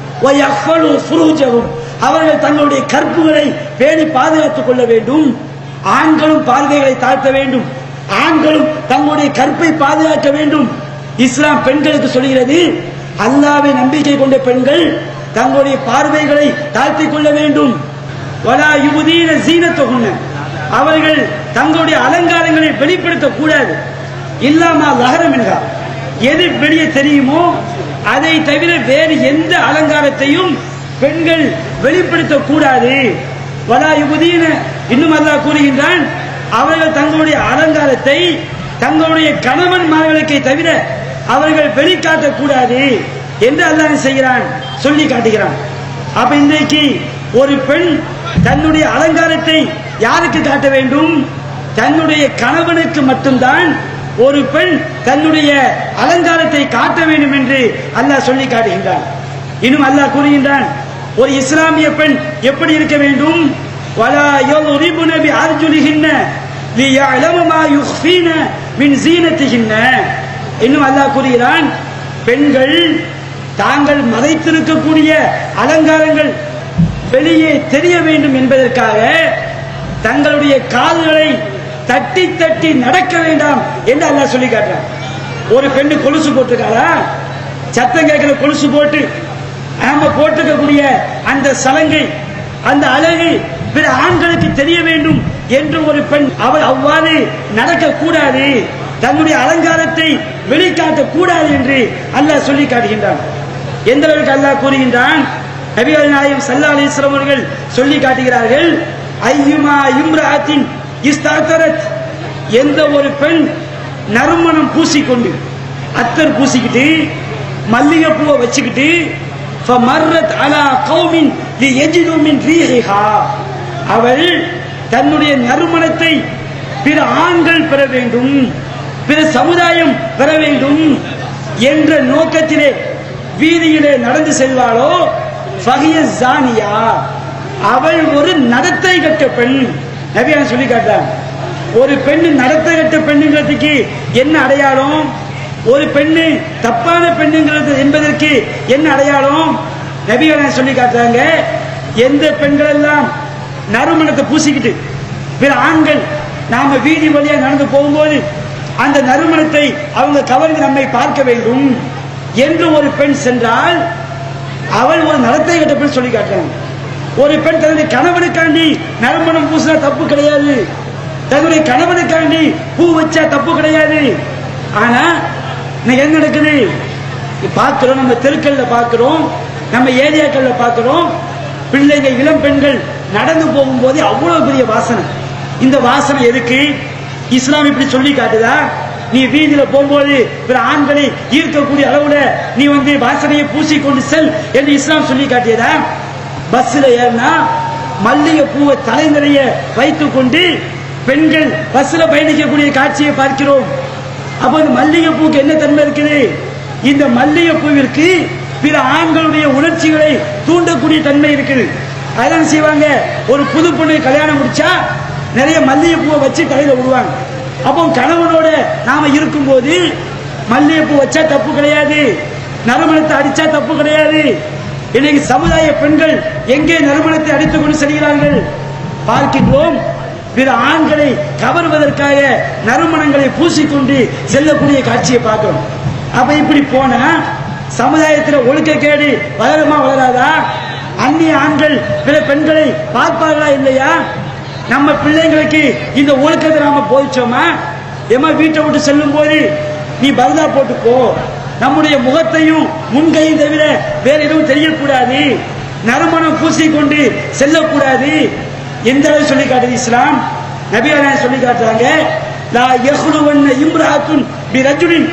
வயஃபலு ஃபுரூஜஹும். அவர்கள் தங்களுடைய கற்புகளை பேணி பாதுகாத்துக் கொள்ள வேண்டும் ஆண்களும் பார்வைகளை தாழ்த்த வேண்டும் ஆண்களும் தங்களுடைய கற்பை பாதுகாக்க வேண்டும் இஸ்லாம் பெண்களுக்கு சொல்கிறது அல்லாவை நம்பிக்கை கொண்ட பெண்கள் தங்களுடைய பார்வைகளை தாழ்த்திக் கொள்ள வேண்டும் வலா யுவதீன சீனத்தொகுன்ன அவர்கள் தங்களுடைய அலங்காரங்களை வெளிப்படுத்தக் கூடாது இல்லாமா லகரம் என்றார் எது வெளியே தெரியுமோ அதை தவிர வேறு எந்த அலங்காரத்தையும் பெண்கள் வெளிப்படுத்தக் கூடாது வலா யுவதீன இன்னும் அல்லாஹ் கூறுகின்றான் அவர்கள் தங்களுடைய அலங்காரத்தை தங்களுடைய கணவன்மார்களுக்கை தவிர அவர்கள் வெளிக்காட்டக் கூடாது என்று அல்லாஹ் என்ன செய்கிறான் சொல்லி காட்டுகிறான் அப்ப இன்றைக்கு ஒரு பெண் தன்னுடைய அலங்காரத்தை யாருக்கு காட்ட வேண்டும் தன்னுடைய கணவனுக்கு மட்டும்தான் ஒரு பெண் தன்னுடைய அலங்காரத்தை காட்ட வேண்டும் என்று அல்லாஹ் சொல்லி காட்டுகின்றான் இன்னும் அல்லாஹ் கூறுகின்றான் ஒரு இஸ்லாமிய பெண் எப்படி இருக்க வேண்டும் வலா யضربن بأرجلهن ليعلم ما يخفين من زينتهن இன்னும் அல்லாஹ் கூறுகிறான் பெண்கள் தாங்கள் மறைத்திருக்கக்கூடிய அலங்காரங்கள் வெளியே தெரிய வேண்டும் என்பதற்காக தங்களுடைய கால்களை தட்டி தட்டி நடக்க வேண்டாம் என்று அல்லாஹ் சொல்லி காட்டுறான் ஒரு பெண்ணு கொலுசு போட்டிருக்காளா சத்தம் கேட்கிற கொலுசு போட்டு நாம போட்டிருக்கக்கூடிய அந்த சலங்கை அந்த அழகு பிற ஆண்களுக்கு தெரிய வேண்டும் என்று ஒரு பெண் அவள் அவ்வாறு நடக்க கூடாது தன்னுடைய அலங்காரத்தை வெளிக்காட்ட கூடாது என்று அல்லாஹ் சொல்லி காட்டுகின்றான் எந்த அளவுக்கு அல்லாஹ் கூறுகின்றான் நபிகள் நாயகம் சல்லா அலிஸ்லாம் அவர்கள் சொல்லி காட்டுகிறார்கள் ஐயுமா இம்ராத்தின் இஸ்தாத்தரத் எந்த ஒரு பெண் நறுமணம் பூசிக்கொண்டு அத்தர் பூசிக்கிட்டு மல்லிகைப்பூவை வச்சுக்கிட்டு ஃபமர்ரத் அலா கௌமின் லியஜிது மின் ரீஹிஹா அவள் தன்னுடைய நறுமணத்தை பிற ஆண்கள் பெற வேண்டும் பிற சமுதாயம் பெற வேண்டும் என்ற நோக்கத்திலே வீதியிலே நடந்து செல்வாளோ ஃபஹிய ஜானியா அவள் ஒரு நடத்தை கட்ட பெண் நபியான சொல்லி காட்டான் ஒரு பெண்ணு நடத்தை கட்ட பெண்ணுங்கிறதுக்கு என்ன அடையாளம் ஒரு பெண்ணு தப்பான பெண்ணுங்கிறது என்பதற்கு என்ன அடையாளம் நபிகளை சொல்லி காட்டுறாங்க எந்த பெண்கள் எல்லாம் நறுமணத்தை பூசிக்கிட்டு பிற ஆண்கள் நாம வீதி வழியா நடந்து போகும்போது அந்த நறுமணத்தை அவங்க கவர்ந்து நம்மை பார்க்க வேண்டும் என்று ஒரு பெண் சென்றால் அவள் ஒரு நடத்தை கட்ட பெண் சொல்லி காட்டுறாங்க ஒரு பெண் தன்னுடைய கணவனுக்காண்டி நறுமணம் பூசினா தப்பு கிடையாது தன்னுடைய கணவனுக்காண்டி பூ வச்சா தப்பு கிடையாது ஆனா இன்னைக்கு என்ன நடக்குது பார்க்கிறோம் நம்ம தெருக்கள்ல பார்க்கிறோம் நம்ம ஏரியாக்கள்ல பார்க்கிறோம் பிள்ளைங்க இளம் பெண்கள் நடந்து போகும்போது அவ்வளவு பெரிய வாசனை இந்த வாசனை எதுக்கு இஸ்லாம் இப்படி சொல்லி காட்டுதா நீ வீதியில போகும்போது பிற ஆண்களை ஈர்க்கக்கூடிய அளவுல நீ வந்து வாசனையை பூசிக்கொண்டு செல் என்று இஸ்லாம் சொல்லி காட்டியதா பஸ்ல ஏறினா மல்லிகை பூவை தலை நிறைய வைத்துக் கொண்டு பெண்கள் பஸ்ல பயணிக்கக்கூடிய காட்சியை பார்க்கிறோம் அப்ப இந்த மல்லிகை பூக்கு என்ன தன்மை இருக்குது இந்த மல்லிகை பூவிற்கு பிற ஆண்களுடைய உணர்ச்சிகளை தூண்டக்கூடிய தன்மை இருக்குது அதான் செய்வாங்க ஒரு புது பொண்ணு கல்யாணம் முடிச்சா நிறைய மல்லிகை பூவை வச்சு தலையில விடுவாங்க அப்போ கணவனோட நாம இருக்கும்போது மல்லிகை பூ வச்சா தப்பு கிடையாது நறுமணத்தை அடிச்சா தப்பு கிடையாது இன்னைக்கு சமுதாய பெண்கள் எங்கே நறுமணத்தை அடித்துக் கொண்டு செல்கிறார்கள் பார்க்கின்றோம் பிற ஆண்களை கவர்வதற்காக நறுமணங்களை பூசிக்கொண்டு செல்லக்கூடிய காட்சியை பார்க்கிறோம் அப்ப இப்படி போனா சமுதாயத்தில் ஒழுக்கக்கேடு வளருமா வளராதா அந்நிய ஆண்கள் பிற பெண்களை பார்ப்பார்களா இல்லையா நம்ம பிள்ளைங்களுக்கு இந்த ஒழுக்கத்தை நாம போதிச்சோமா எம்மா வீட்டை விட்டு செல்லும் போது நீ பரதா போட்டு போ நம்முடைய முகத்தையும் முன்கையும் தவிர வேற எதுவும் தெரியக்கூடாது நறுமணம் பூசிக்கொண்டு செல்லக்கூடாது எந்த அளவு சொல்லி காட்டுது இஸ்லாம் நபியான சொல்லி காட்டுறாங்க லா யஹ்லுவன்ன இம்ராத்துன் பி ரஜுலின்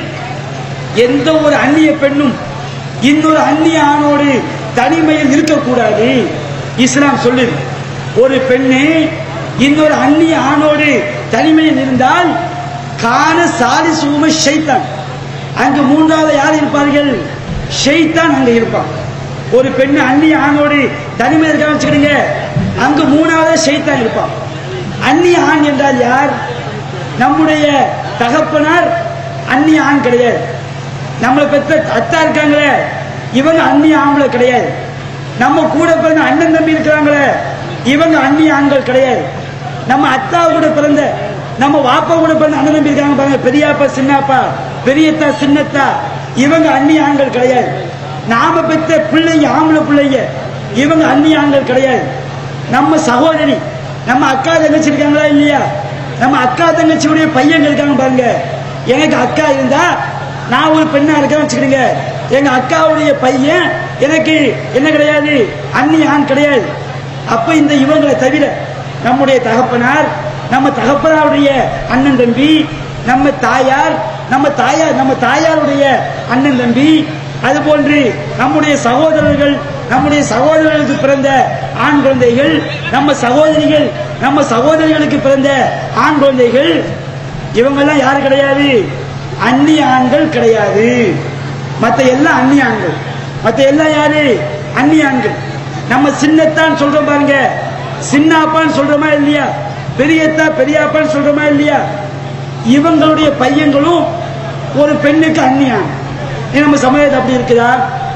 எந்த ஒரு அந்நிய பெண்ணும் இன்னொரு அந்நிய ஆணோடு தனிமையில் இருக்கக்கூடாது இஸ்லாம் சொல்லுது ஒரு பெண்ணு இன்னொரு அந்நிய ஆணோடு தனிமையில் இருந்தால் காண சாலி சும ஷைத்தான் அங்கு மூன்றாவது யார் இருப்பார்கள் ஷைத்தான் அங்க இருப்பான் ஒரு பெண்ணு அந்நிய ஆணோடு தனிமையில் இருக்க வச்சுக்கிடுங்க அங்கு மூணாவது ஷைத்தான் இருப்பான் அந்நிய ஆண் என்றால் யார் நம்முடைய தகப்பனார் அந்நிய ஆண் கிடையாது நம்மளை பெற்ற அத்தா இருக்காங்களே இவங்க அந்நிய ஆம்பளை கிடையாது நம்ம கூட பிறந்த அண்ணன் தம்பி இருக்கிறாங்களே இவங்க அந்நிய ஆண்கள் கிடையாது நம்ம அத்தா கூட பிறந்த நம்ம வாப்பா கூட பிறந்த அண்ணன் தம்பி இருக்காங்க பாருங்க பெரியாப்பா சின்னப்பா பெரியத்தா சின்னத்தா இவங்க அந்நிய ஆண்கள் கிடையாது நாம பெற்ற பிள்ளைங்க ஆம்பளை பிள்ளைங்க இவங்க அந்நிய ஆண்கள் கிடையாது நம்ம சகோதரி நம்ம அக்கா தங்கச்சி இருக்காங்களா இல்லையா நம்ம அக்கா தங்கச்சியுடைய பையன் இருக்காங்க பாருங்க எனக்கு அக்கா இருந்தா நான் ஒரு பெண்ணா இருக்கேன்னு வச்சுக்கிடுங்க எங்க அக்காவுடைய பையன் எனக்கு என்ன கிடையாது அண்ணி ஆண் கிடையாது அப்ப இந்த இவங்களை தவிர நம்முடைய தகப்பனார் நம்ம தகப்பனாருடைய அண்ணன் தம்பி நம்ம தாயார் நம்ம தாயார் நம்ம தாயாருடைய அண்ணன் தம்பி அது போன்று நம்முடைய சகோதரர்கள் நம்முடைய சகோதரர்களுக்கு பிறந்த ஆண் குழந்தைகள் நம்ம சகோதரிகள் நம்ம சகோதரிகளுக்கு பிறந்த ஆண் குழந்தைகள் இவங்கெல்லாம் யாரு கிடையாது அந்நிய ஆண்கள் கிடையாது மத்த எல்லாம் அந்நிய ஆண்கள் மத்த எல்லாம் யாரு அந்நிய ஆண்கள் நம்ம சின்னத்தான் சொல்றோம் பாருங்க சின்னாப்பான்னு சொல்றோமா இல்லையா பெரியத்தா பெரியாப்பான்னு சொல்றோமா இல்லையா இவங்களுடைய பையன்களும் ஒரு பெண்ணுக்கு அந்நியான் இது நம்ம சமுதாயத்தில் அப்படி இருக்குதா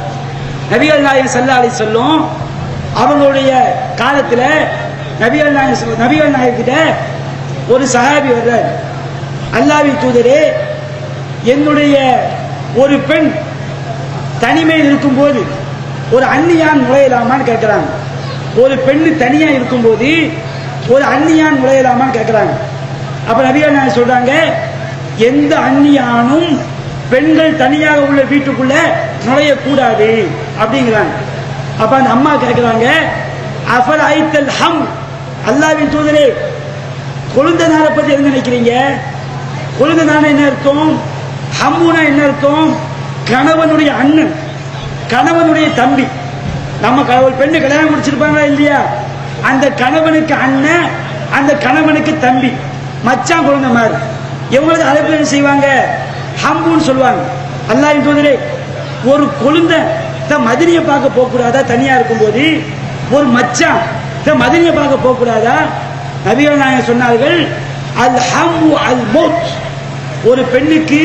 நபிகள் நாயகம் சல்லா அலி சொல்லும் அவங்களுடைய காலத்துல நபிகள் நாயகம் சொல்ல- நபிகள் நாயகிட்ட ஒரு சஹாபி வர்றார் அல்லாவின் தூதரே என்னுடைய ஒரு பெண் தனிமையில் இருக்கும்போது ஒரு அந்நியான் நுழையலாமான்னு கேட்கிறாங்க ஒரு பெண்ணு தனியா இருக்கும்போது ஒரு அந்நியான் நுழையலாமான்னு கேட்கிறாங்க அப்ப நபிகள் நாயகம் சொல்றாங்க எந்த அந்நியானும் பெண்கள் தனியாக உள்ள வீட்டுக்குள்ள நுழையக்கூடாது அப்படிங்கிறாங்க அப்ப அந்த அம்மா கேட்கிறாங்க அஃபல் ஐத்தல் ஹம் அல்லாவின் தூதரே கொழுந்த நாளை பத்தி என்ன நினைக்கிறீங்க கொழுந்த நாள் என்ன அர்த்தம் ஹம்முனா என்ன அர்த்தம் கணவனுடைய அண்ணன் கணவனுடைய தம்பி நம்ம க- ஒரு பெண்ணு கல்யாணம் முடிச்சிருப்பாங்களா இல்லையா அந்த கணவனுக்கு அண்ணன் அந்த கணவனுக்கு தம்பி மச்சான் குழந்தை மாதிரி இவங்களுக்கு அழைப்பு என்ன செய்வாங்க ஹம்புன்னு சொல்லுவாங்க அல்லாஹ்வின் தூதரே ஒரு கொழுந்தை தன் மதினியை பார்க்க போகக்கூடாதா தனியா இருக்கும்போது ஒரு மச்சான் தன் மதினியை பார்க்க போகக்கூடாதா நபிகள் நாயகம் சொன்னார்கள் அல் ஹம்மு அல் மௌத் ஒரு பெண்ணுக்கு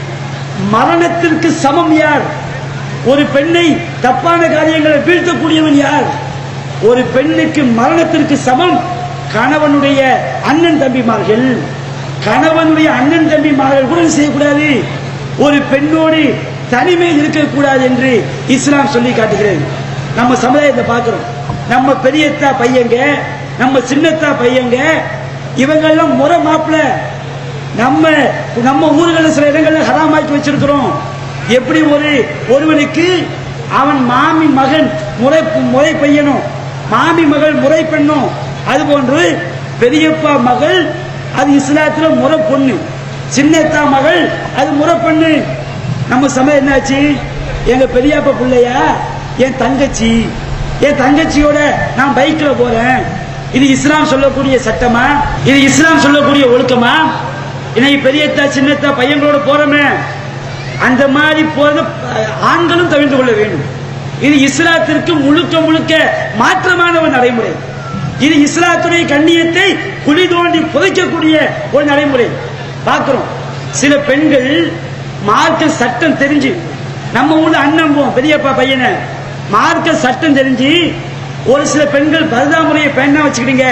மரணத்திற்கு சமம் யார் ஒரு பெண்ணை தப்பான காரியங்களை வீழ்த்தக்கூடியவன் யார் ஒரு பெண்ணுக்கு மரணத்திற்கு சமம் கணவனுடைய அண்ணன் தம்பிமார்கள் கணவனுடைய அண்ணன் தம்பிமார்கள் கூட இது செய்யக்கூடாது ஒரு பெண்ணோடு தனிமையில் இருக்கக்கூடாது என்று இஸ்லாம் சொல்லி காட்டுகிறது நம்ம சமுதாயத்தை பார்க்கிறோம் நம்ம பெரியத்தா பையங்க நம்ம சின்னத்தா பையங்க இவங்கெல்லாம் முறை மாப்பிள்ள நம்ம நம்ம ஊர்களில் சில இடங்கள்ல ஹராமாக்கி வச்சிருக்கிறோம் எப்படி ஒரு ஒருவனுக்கு அவன் மாமி மகன் முறை முறை பையனும் மாமி மகள் முறை பெண்ணும் அது போன்று பெரியப்பா மகள் அது இஸ்லாத்துல முறை பொண்ணு சின்னத்தா மகள் அது முறை பொண்ணு நம்ம சமயம் என்னாச்சு எங்க பெரியப்பா பிள்ளையா என் தங்கச்சி என் தங்கச்சியோட நான் பைக்ல போறேன் இது இஸ்லாம் சொல்லக்கூடிய சட்டமா இது இஸ்லாம் சொல்லக்கூடிய ஒழுக்கமா இன்னைக்கு பெரியத்தா சின்னத்தா பையங்களோட போறோமே அந்த மாதிரி போறது அஹ், ஆண்களும் தவிர்த்து கொள்ள வேண்டும் இது இஸ்லாத்திற்கு முழுக்க முழுக்க மாற்றமான ஒரு நடைமுறை இது இஸ்லாத்துடைய கண்ணியத்தை குழி தோண்டி புதைக்கக்கூடிய ஒரு நடைமுறை பார்க்கிறோம் சில பெண்கள் மார்க்க சட்டம் தெரிஞ்சு நம்ம ஊர்ல அண்ணன் போவோம் பெரியப்பா பையனை மார்க்க சட்டம் தெரிஞ்சு ஒரு சில பெண்கள் பரதாமுறையை பெண்ணா வச்சுக்கிட்டீங்க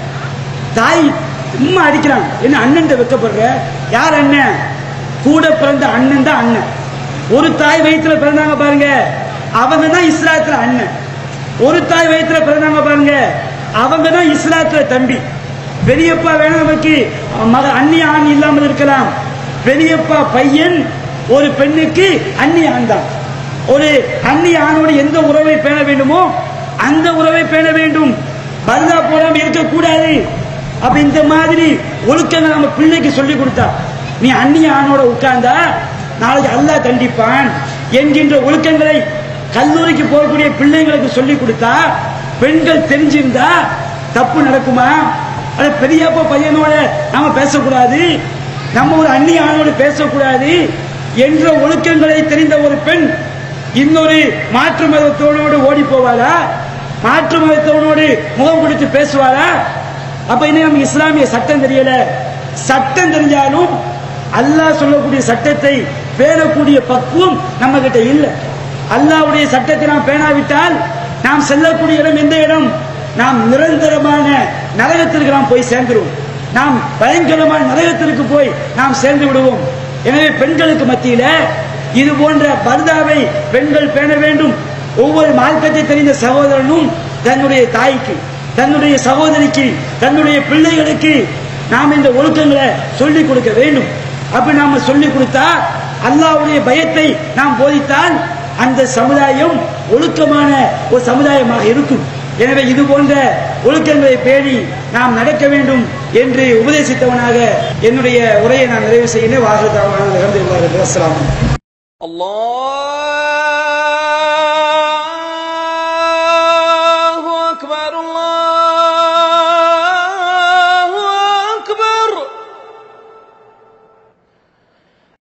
தாய் சும்மா அடிக்கிறான் என்ன அண்ணன் வைக்கப்படுற யார் அண்ணன் கூட பிறந்த அண்ணன் தான் அண்ணன் ஒரு தாய் வயித்துல பிறந்தாங்க பாருங்க அவங்க தான் இஸ்லாத்துல அண்ணன் ஒரு தாய் வயித்துல பிறந்தாங்க பாருங்க அவங்க தான் இஸ்லாத்துல தம்பி பெரியப்பா வேணா நமக்கு மக அந்நிய ஆண் இல்லாமல் இருக்கலாம் பெரியப்பா பையன் ஒரு பெண்ணுக்கு அந்நிய ஆண் தான் ஒரு அந்நிய ஆணோடு எந்த உறவை பேண வேண்டுமோ அந்த உறவை பேண வேண்டும் பருதா போடாம இருக்கக்கூடாது அப்ப இந்த மாதிரி ஒழுக்கங்களை நம்ம பிள்ளைக்கு சொல்லி கொடுத்தா நீ அந்நிய ஆணோட உட்கார்ந்தா நாளைக்கு அல்லாஹ் தண்டிப்பான் என்கின்ற ஒழுக்கங்களை கல்லூரிக்கு போகக்கூடிய பிள்ளைங்களுக்கு சொல்லி கொடுத்தா பெண்கள் தெரிஞ்சிருந்தா தப்பு நடக்குமா அது பெரியப்பா பையனோட நாம பேசக்கூடாது நம்ம ஒரு அந்நிய ஆணோடு பேசக்கூடாது என்ற ஒழுக்கங்களை தெரிந்த ஒரு பெண் இன்னொரு மாற்று மதத்தோடு ஓடி போவாளா மாற்று மதத்தோடு முகம் கொடுத்து பேசுவாளா அப்ப இன்னும் நமக்கு இஸ்லாமிய சட்டம் தெரியல சட்டம் தெரிஞ்சாலும் அல்லாஹ் சொல்லக்கூடிய சட்டத்தை பேணக்கூடிய பக்குவம் நம்ம கிட்ட இல்ல அல்லாஹ்வுடைய சட்டத்தை நாம் பேணாவிட்டால் நாம் செல்லக்கூடிய இடம் எந்த இடம் நாம் நிரந்தரமான நரகத்திற்கு நாம் போய் சேர்ந்துருவோம் நாம் பயங்கரமான நரகத்திற்கு போய் நாம் சேர்ந்து விடுவோம் எனவே பெண்களுக்கு மத்தியில இது போன்ற பர்தாவை பெண்கள் பேண வேண்டும் ஒவ்வொரு மார்க்கத்தை தெரிந்த சகோதரனும் தன்னுடைய தாய்க்கு தன்னுடைய சகோதரிக்கு தன்னுடைய பிள்ளைகளுக்கு நாம் இந்த ஒழுக்கங்களை சொல்லிக் கொடுக்க வேண்டும் அப்படி நாம சொல்லிக் கொடுத்தா அல்லாஹ்வுடைய பயத்தை நாம் போதித்தால் அந்த சமுதாயம் ஒழுக்கமான ஒரு சமுதாயமாக இருக்கும் எனவே இது போன்ற ஒழுக்கங்களை பேணி நாம் நடக்க வேண்டும் என்று உபதேசித்தவனாக என்னுடைய உரையை நான் நிறைவு செய்கிறேன் வாகனத்தாக நடந்து அஸ்லாம் الله